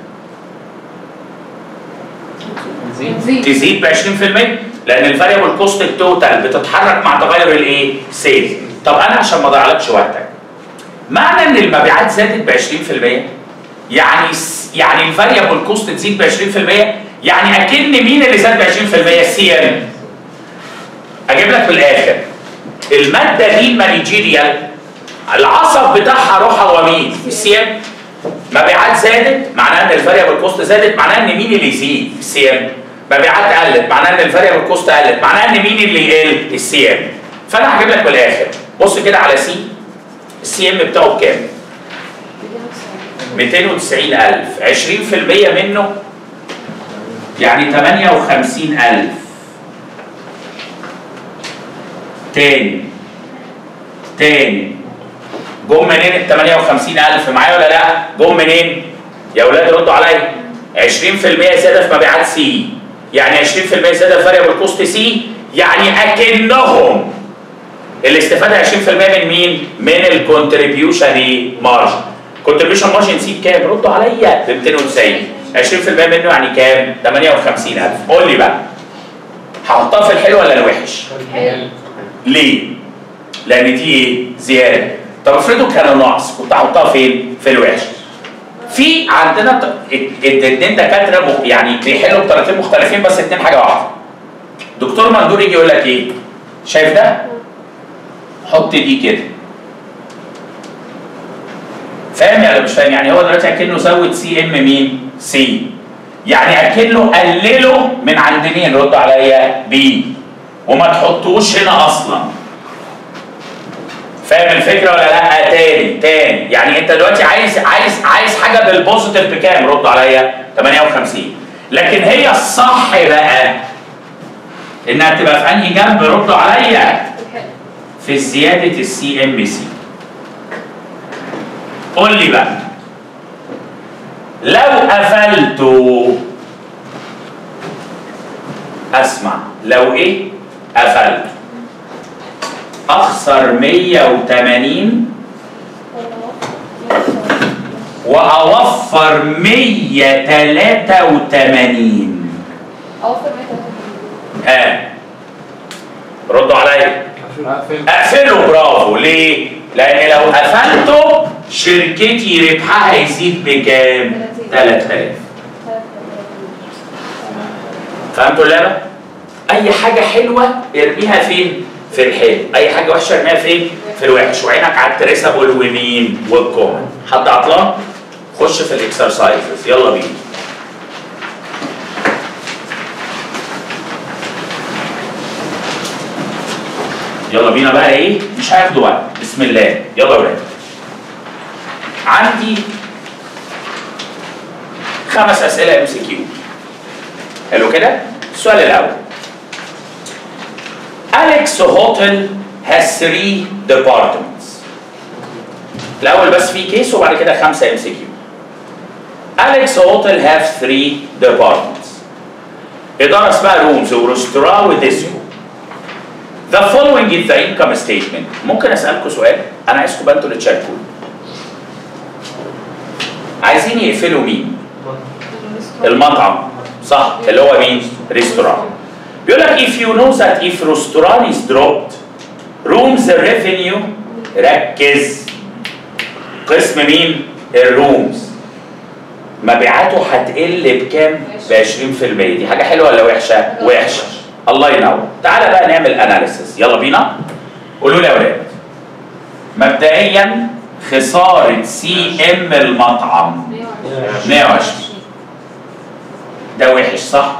بتزيد تزيد ب 20% لان الفاريبل كوست التوتال بتتحرك مع تغير الايه؟ سيلز طب انا عشان ما اضيعلكش وقتك معنى ان المبيعات زادت ب 20% يعني س- يعني الفاريبل كوست تزيد ب 20% يعني اكن مين اللي زاد ب 20% السي ام اجيب لك بالاخر الماده دي المانجيريال العصب بتاعها روحها هو مين؟ السي ام مبيعات زادت معناها ان الفاريبل كوست زادت معناها ان مين اللي يزيد السي ام مبيعات قلت معناها ان الفاريبل كوست قلت معناها ان مين اللي يقل السي ام فانا هجيب لك بالاخر بص كده على سي السي ام بتاعه بكام 290000 20% منه يعني 58000 تاني تاني جم منين ال 58000 معايا ولا لا؟ جم منين؟ يا اولاد ردوا عليا 20% زياده في مبيعات سي يعني 20% زياده في فاريبل كوست سي يعني اكنهم الاستفاده 20% من مين؟ من الكونتريبيوشن مارجن كونتريبيوشن مارجن سي بكام؟ ردوا عليا ب 290 20% منه يعني كام؟ 58000 قول لي بقى هحطها في الحلو ولا الوحش؟ حلو ليه؟ لان دي ايه؟ زياده طب افرضوا كانوا ناقص كنت هحطها فين؟ في الوحش في عندنا ت- ات- ات- اتنين دكاتره مخ- يعني بيحلوا بطريقتين مختلفين بس اتنين حاجه واحده دكتور مندور يجي يقول لك ايه؟ شايف ده؟ حط دي كده فاهم ولا مش فاهم؟ يعني هو دلوقتي اكنه زود سي ام مين؟ سي يعني اكنه قلله من عند مين؟ رد عليا بي وما تحطوش هنا اصلا فاهم الفكره ولا لا تاني تاني يعني انت دلوقتي عايز عايز عايز حاجه بالبوزيتيف بكام رد عليا 58 لكن هي الصح بقى انها تبقى في انهي جنب رد عليا الحلو في زياده السي ام سي قول لي بقى لو قفلته اسمع لو ايه قفلته اخسر 180 واوفر 183 اوفر 183 ها ردوا عليا اقفل اقفله برافو ليه؟ لان لو قفلته شركتي ربحها هيزيد بكام؟ 3000 فهمتوا اللعبه؟ اي حاجه حلوه ارميها فين؟ في الحلو، اي حاجه وحشه ارميها فين؟ في الوحش، وعينك على التريسابل ومين؟ والكومن، حد عطلان؟ خش في الاكسرسايزز يلا بينا. يلا بينا بقى ايه؟ مش هياخدوا وقت، بسم الله، يلا يا ولاد. عندي خمس اسئله ام سي كيو. حلو كده؟ السؤال الاول Alex Hotel has three departments الأول بس في كيس وبعد كده خمسة ام سي كيو Alex Hotel have three departments إدارة اسمها رومز وريستوران وديسكو The following is the income statement ممكن أسألكم سؤال أنا عايزكم بقى انتوا اللي تشاركوا عايزين يقفلوا مين؟ المطعم صح اللي هو مين؟ ريستوران بيقول لك if you know that if restaurant is dropped rooms revenue ركز قسم مين؟ الرومز مبيعاته هتقل بكام؟ ب 20% دي حاجة حلوة ولا وحشة؟ وحشة الله ينور تعالى بقى نعمل اناليسيس يلا بينا قولوا لي يا ولاد مبدئيا خسارة سي ام المطعم 120 ده وحش صح؟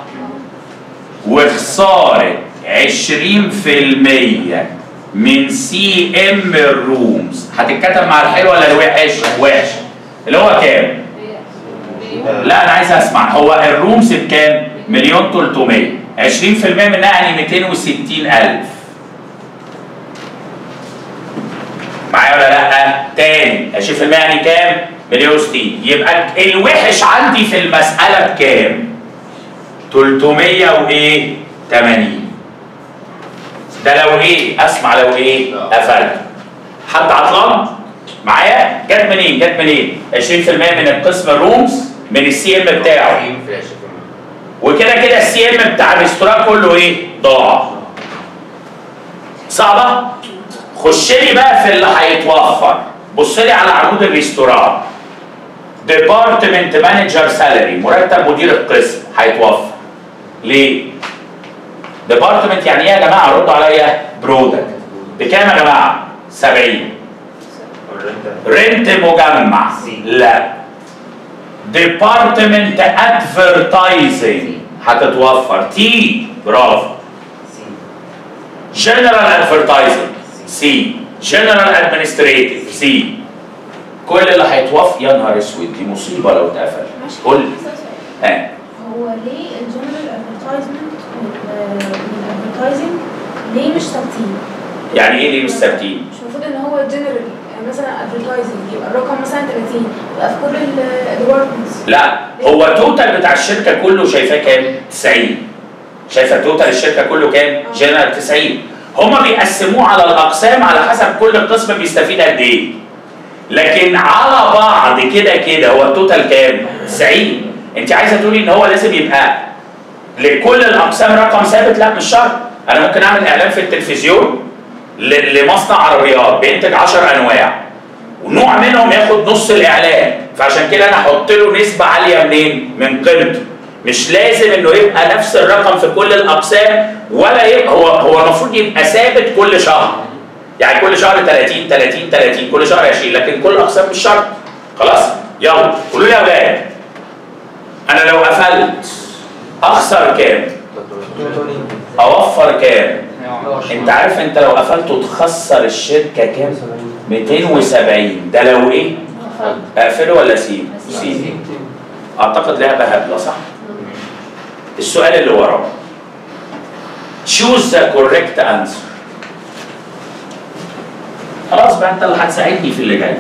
وخسارة 20% من سي ام الرومز هتتكتب مع الحلو ولا الوحش؟ وحش اللي هو كام؟ لا انا عايز اسمع هو الرومز بكام؟ مليون 300 20% منها يعني 260000 معايا ولا لا؟ تاني 20% يعني كام؟ مليون 60 يبقى الوحش عندي في المسألة بكام؟ 300 وايه؟ 80 ده لو ايه؟ اسمع لو ايه؟ قفلت حد عطلان؟ معايا؟ جت منين؟ جت منين؟ 20% من القسم الرومز من السي ام بتاعه وكده كده السي ام بتاع الريستوران كله ايه؟ ضاع صعبة؟ خش لي بقى في اللي هيتوفر بص لي على عمود الريستوران ديبارتمنت مانجر سالري مرتب مدير القسم هيتوفر ليه؟ ديبارتمنت يعني ايه يا جماعه ردوا عليا برودكت بكام يا جماعه؟ 70 رنت مجمع لا ديبارتمنت ادفرتايزنج هتتوفر تي برافو جنرال ادفرتايزنج سي جنرال ادمنستريتيف سي كل اللي هيتوفر يا نهار اسود دي مصيبه لو اتقفل كل ها هو ليه الجنرال ادفرتايزمنت والادفرتايزنج ليه مش ثابتين؟ يعني ايه ليه مش ثابتين؟ مش المفروض ان هو جنرال مثلا ادفرتايزنج يبقى الرقم مثلا 30 يبقى في كل الديبارتمنتس لا هو التوتال بتاع الشركه كله شايفاه كام؟ 90 شايفه توتال الشركه كله كام؟ جنرال 90 هما بيقسموه على الاقسام على حسب كل قسم بيستفيد قد ايه لكن على بعض كده كده هو التوتال كام؟ 90 انت عايزه تقولي ان هو لازم يبقى لكل الاقسام رقم ثابت لا مش شرط انا ممكن اعمل اعلان في التلفزيون ل- لمصنع عربيات بينتج 10 انواع ونوع منهم ياخد نص الاعلان فعشان كده انا احط له نسبه عاليه منين؟ من قيمته مش لازم انه يبقى نفس الرقم في كل الاقسام ولا يبقى هو هو المفروض يبقى ثابت كل شهر يعني كل شهر 30 30 30 كل شهر 20 لكن كل الاقسام مش شرط خلاص يلا قولوا لي يا اولاد انا لو قفلت اخسر كام؟ اوفر كام؟ انت عارف انت لو قفلته تخسر الشركه كام؟ 270 ده لو ايه؟ اقفله ولا اسيب؟ سيب اعتقد لعبه هبله صح؟ السؤال اللي وراه choose the correct answer خلاص بقى انت اللي هتساعدني في اللي جاي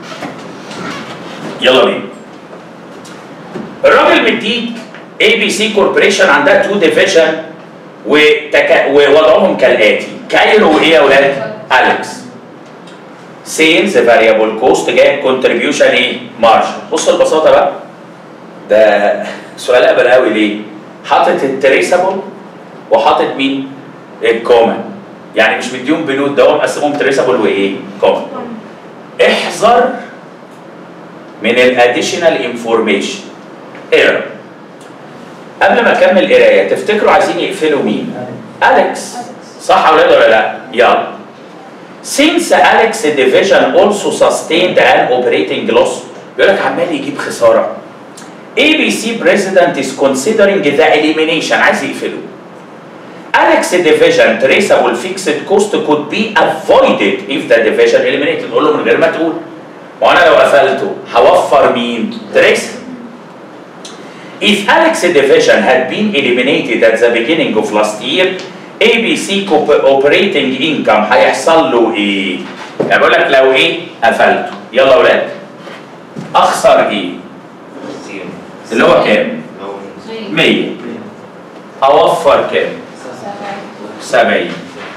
يلا بينا الراجل مديك اي بي سي كوربريشن عندها تو ديفيجن وتك... ووضعهم كالاتي كايرو وايه يا اولاد؟ اليكس سيلز فاريبل كوست جايب كونتريبيوشن ايه؟ مارجن بص البساطه بقى ده سؤال قبل قوي ليه؟ حاطط التريسابل وحاطط مين؟ الكومن يعني مش مديهم بنود ده هو مقسمهم تريسابل وايه؟ كومن احذر من الاديشنال انفورميشن اقرا قبل ما اكمل قرايه تفتكروا عايزين يقفلوا مين؟ اليكس صح يا ولاد ولا لا؟ يلا Since Alex division also sustained an operating loss بيقول لك عمال يجيب خساره ABC president is considering the elimination عايز يقفله Alex division traceable fixed cost could be avoided if the division eliminated تقول له من غير ما تقول وانا لو قفلته هوفر مين؟ تريس If Alex division had been eliminated at the beginning of last year اي بي سي اوبريتنج انكم هيحصل له ايه؟ يعني بقول لك لو ايه قفلته يلا يا ولاد اخسر ايه؟ اللي هو كام؟ 100 اوفر كام؟ 70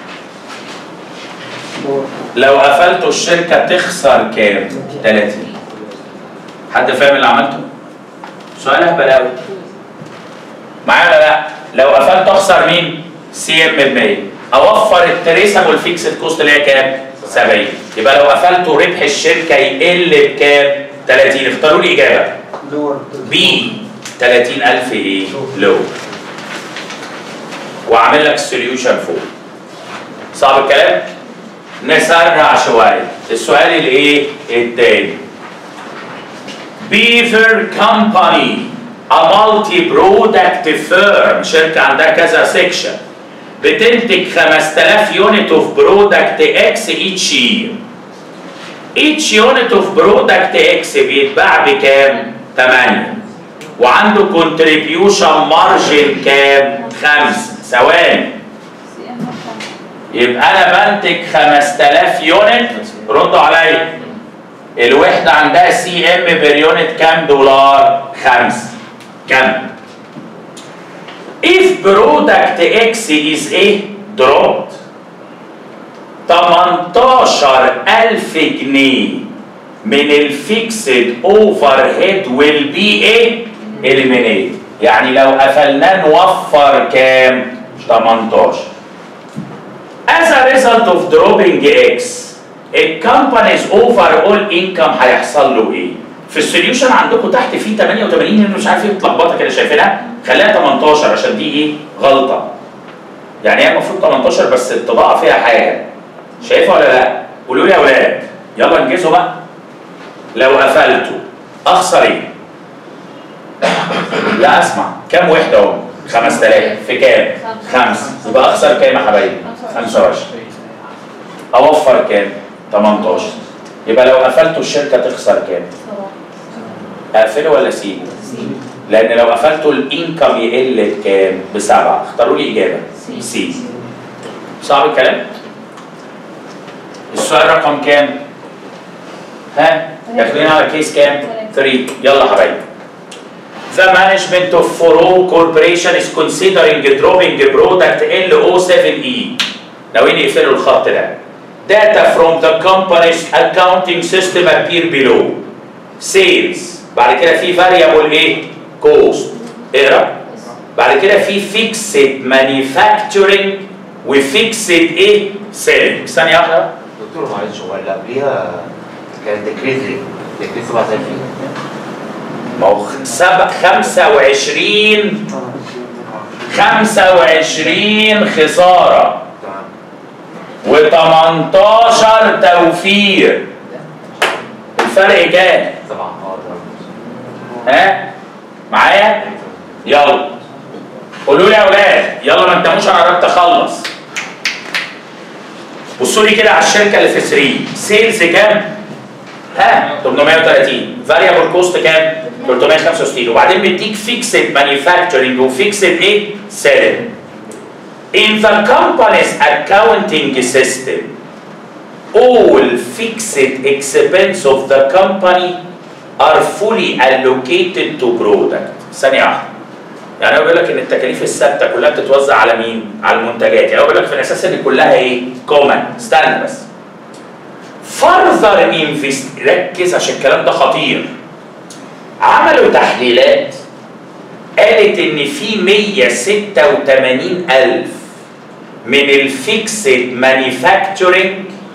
لو قفلته الشركه تخسر كام؟ 30 حد فاهم اللي عملته؟ سؤال اهبل قوي معايا ولا لا؟ لو قفلت اخسر مين؟ سي ام ب 100 اوفر التريسابل فيكسد كوست اللي هي كام؟ 70 يبقى لو قفلته ربح الشركه يقل بكام؟ 30 اختاروا لي اجابه لور بي 30000 ايه؟ لو وعامل لك السوليوشن فوق صعب الكلام؟ نسرع شويه السؤال الايه؟ التاني بيفر كومباني a multi product firm شركه عندها كذا سيكشن بتنتج 5000 يونت اوف برودكت اكس each year each unit of product اكس بيتباع بكام؟ 8 وعنده contribution margin كام؟ 5 ثواني يبقى انا بنتج 5000 يونت ردوا عليا الوحده عندها سي ام بير يونت كام دولار؟ 5 كام؟ if product X is ايه؟ dropped 18000 جنيه من الفيكسد اوفر هيد ويل بي ايه؟ اليمينيت يعني لو قفلناه نوفر كام؟ 18 As a result of dropping X الكومبانيز اوفر اول انكم هيحصل له ايه؟ في السوليوشن عندكم تحت في 88 اللي مش عارف ايه متلخبطه كده شايفينها؟ خليها 18 عشان دي ايه؟ غلطه. يعني هي المفروض 18 بس الطباعه فيها حاجه. شايفها ولا لا؟ قولوا لي يا اولاد يلا انجزوا بقى. لو قفلته اخسر ايه؟ لا اسمع كام وحده اهو؟ 5000 في كام؟ خمسه يبقى اخسر كام يا حبايبي؟ 25 اوفر كام؟ 18 يبقى لو قفلته الشركه تخسر كام؟ اقفله ولا اسيبه؟ لان لو قفلته الانكم يقل بكام؟ بسبعه اختاروا لي اجابه سي صعب الكلام؟ السؤال رقم كام؟ ها؟ داخلين على كيس كام؟ 3 يلا حبايبي The management of Foro Corporation is considering dropping the product LO7E ناويين يقفلوا الخط ده Data from the company's accounting system appear below Sales بعد كده في variable ايه؟ Cost اقرا بعد كده في fixed manufacturing وفيكسد ايه؟ selling ثانية واحدة دكتور معلش هو اللي قبليها كانت ديكريز ليه؟ ديكريز 7000 ما هو سبع 25 25 خسارة تمام و18 توفير الفرق كام؟ طبعا اه تمام ها؟ معايا؟ يلا قولوا لي يا اولاد يلا ما انتموش انا قربت اخلص بصوا لي كده على الشركه اللي في 3 سيلز كام؟ ها 830 فاريبل كوست كام؟ 365 وبعدين بيديك فيكسد مانيفاكتشرنج وفيكسد ايه؟ سيلينج In the company's accounting system, all fixed expense of the company are fully allocated to product. ثانية واحدة. يعني هو بيقول لك ان التكاليف الثابتة كلها بتتوزع على مين؟ على المنتجات، يعني هو بيقول لك في الاساس ان كلها ايه؟ كومن، استنى بس. further invest ركز عشان الكلام ده خطير. عملوا تحليلات قالت ان في 186 الف من الفيكسد مانيفاكتشرنج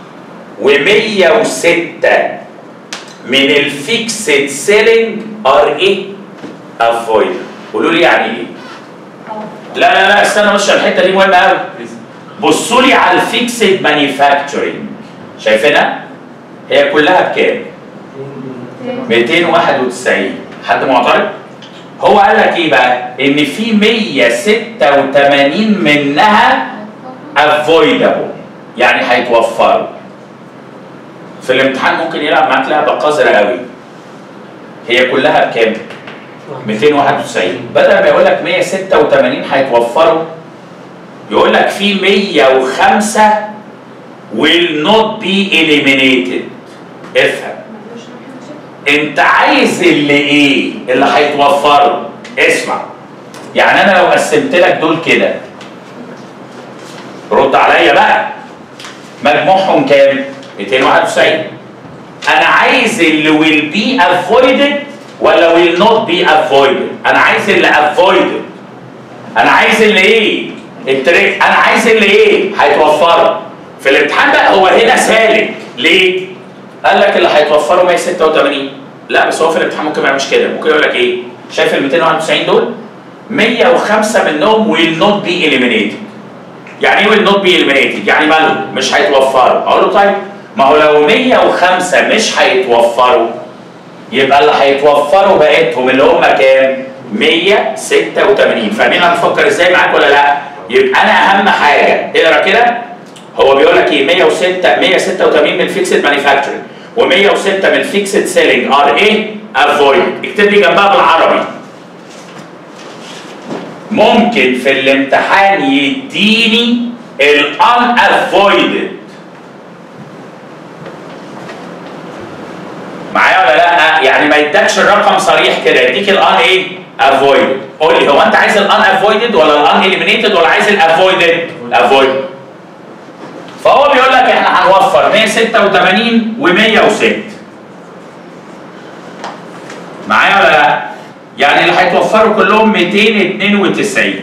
و106 من الفيكسد سيلينج ار ايه افويد قولوا لي يعني ايه لا لا لا استنى بس الحته دي مهمه قوي بصوا لي على الفيكسد مانيفاكتشرنج شايفينها هي كلها بكام 291 حد معترض هو قال لك ايه بقى ان في 186 منها افويدابل يعني هيتوفروا في الامتحان ممكن يلعب معاك لعبه قذره قوي هي كلها بكام 291 بدل ما يقول لك 186 هيتوفروا يقول لك في 105 will not be eliminated افهم ملوش ناحية شكل. انت عايز اللي ايه اللي هيتوفره اسمع يعني انا لو قسمت لك دول كده رد عليا بقى مجموعهم كام 291 انا عايز اللي will be avoided ولا will not be avoided انا عايز اللي avoided انا عايز اللي ايه التريك انا عايز اللي ايه هيتوفره في الامتحان بقى هو هنا سالك ليه قال لك اللي هيتوفروا 186 لا بس هو في الامتحان ممكن ما يعملش كده ممكن يقول لك ايه شايف ال 291 دول 105 منهم will not be eliminated يعني ايه will not be eliminated يعني مالهم مش هيتوفروا اقول له طيب ما هو لو 105 مش هيتوفروا يبقى اللي هيتوفروا بقيتهم اللي هم كام 186 فاهمين انا بفكر ازاي معاك ولا لا يبقى انا اهم حاجه اقرا كده هو بيقول لك ايه 106 186 من فيكسد مانيفاكتشرنج و106 من فيكسد سيلينج ار ايه افويد اكتب لي جنبها بالعربي ممكن في الامتحان يديني الان افويدد معايا ولا لا يعني ما يدكش الرقم صريح كده يديك الان ايه افويدد قول لي هو انت عايز الان افويدد ولا الان اليمينيتد ولا عايز الافويدد افويدد فهو بيقول لك احنا هنوفر 186 و106 معايا ولا لا؟ يعني اللي هيتوفروا كلهم 292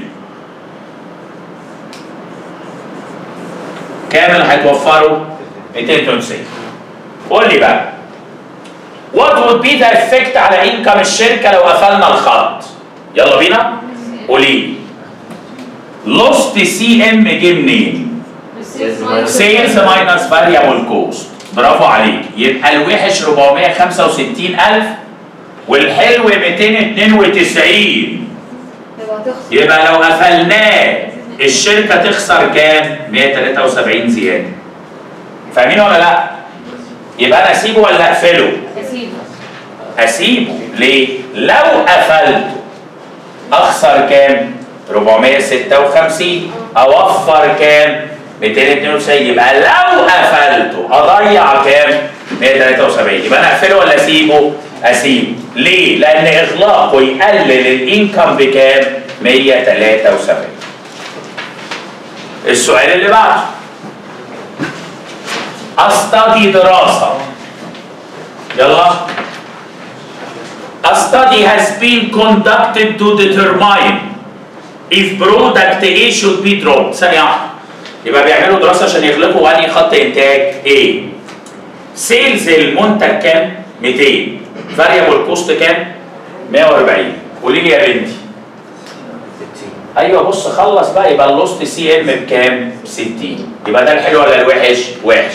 كام اللي هيتوفروا؟ 292 قول لي بقى What would be the effect على انكم الشركة لو قفلنا الخط؟ يلا بينا قولي لي Lost سي ام جه منين؟ سيلز ماينس فاريبل كوست برافو عليك يبقى الوحش 465000 والحلو 292 يبقى تخسر يبقى لو قفلناه الشركه تخسر كام 173 زياده فاهمين ولا لا يبقى انا اسيبه ولا اقفله اسيبه اسيبه ليه لو قفلته اخسر كام 456 اوفر كام 292 يبقى لو قفلته اضيع كام 173 يبقى انا اقفله ولا اسيبه اسيبه ليه لان اغلاقه يقلل الانكم بكام 173 السؤال اللي بعده استدي دراسه يلا A study has been conducted to determine if product A should be dropped. ثانية واحدة. يبقى بيعملوا دراسة عشان يغلقوا أنهي خط إنتاج A. سيلز المنتج كام؟ 200. فاريبل كوست كام؟ 140. قولي لي يا بنتي. 60 ايوه بص خلص بقى يبقى اللوست سي ام بكام؟ 60 يبقى ده الحلو ولا الوحش؟ وحش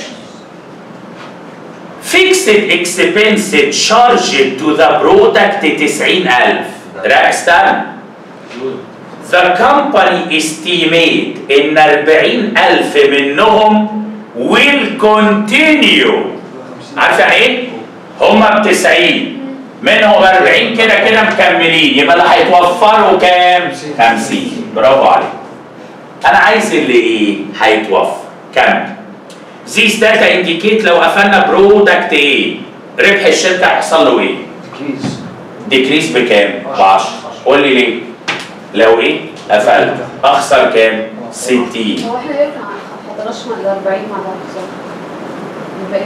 فيكسد اكسبنس تشارج تو ذا برودكت 90000 ركز استنى The company estimate إن 40000 منهم will continue عارف يعني إيه؟ هما ب 90 منهم 40 كده كده مكملين يبقى اللي هيتوفروا كام؟ 50 برافو عليك أنا عايز اللي إيه؟ هيتوفر كمل These data indicate لو قفلنا برودكت إيه؟ ربح الشركة هيحصل له إيه؟ ديكريز ديكريس بكام؟ ب 10 قول لي ليه؟ لو ايه؟ قفلت اخسر كام؟ 60 هو احنا ليه ما حضرناش مع ال 40 مع بعض بالظبط؟ الباقي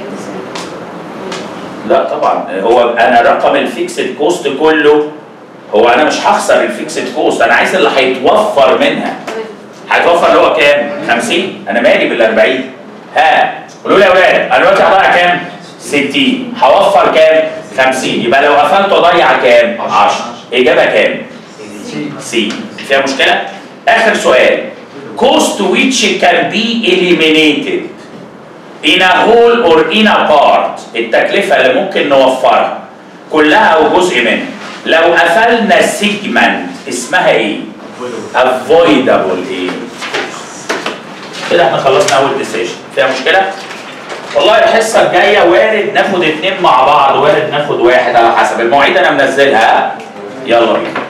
90 لا طبعا هو انا رقم الفيكسد كوست كله هو انا مش هخسر الفيكسد كوست انا عايز اللي هيتوفر منها تمام هيتوفر اللي هو كام؟ 50 انا مالي بال 40 ها قولوا لي يا اولاد انا دلوقتي هضيع كام؟ 60 هوفر كام؟ 50 يبقى لو قفلت اضيع كام؟ 10 اجابه كام؟ سي سي فيها مشكلة؟ آخر سؤال cost which can be eliminated in a whole or in a part التكلفة اللي ممكن نوفرها كلها أو جزء منها لو قفلنا segment اسمها إيه؟ avoidable إيه؟ كده احنا خلصنا أول decision فيها مشكلة؟ والله الحصة الجاية وارد ناخد اتنين مع بعض وارد ناخد واحد على حسب المواعيد أنا منزلها ها؟ يلا بينا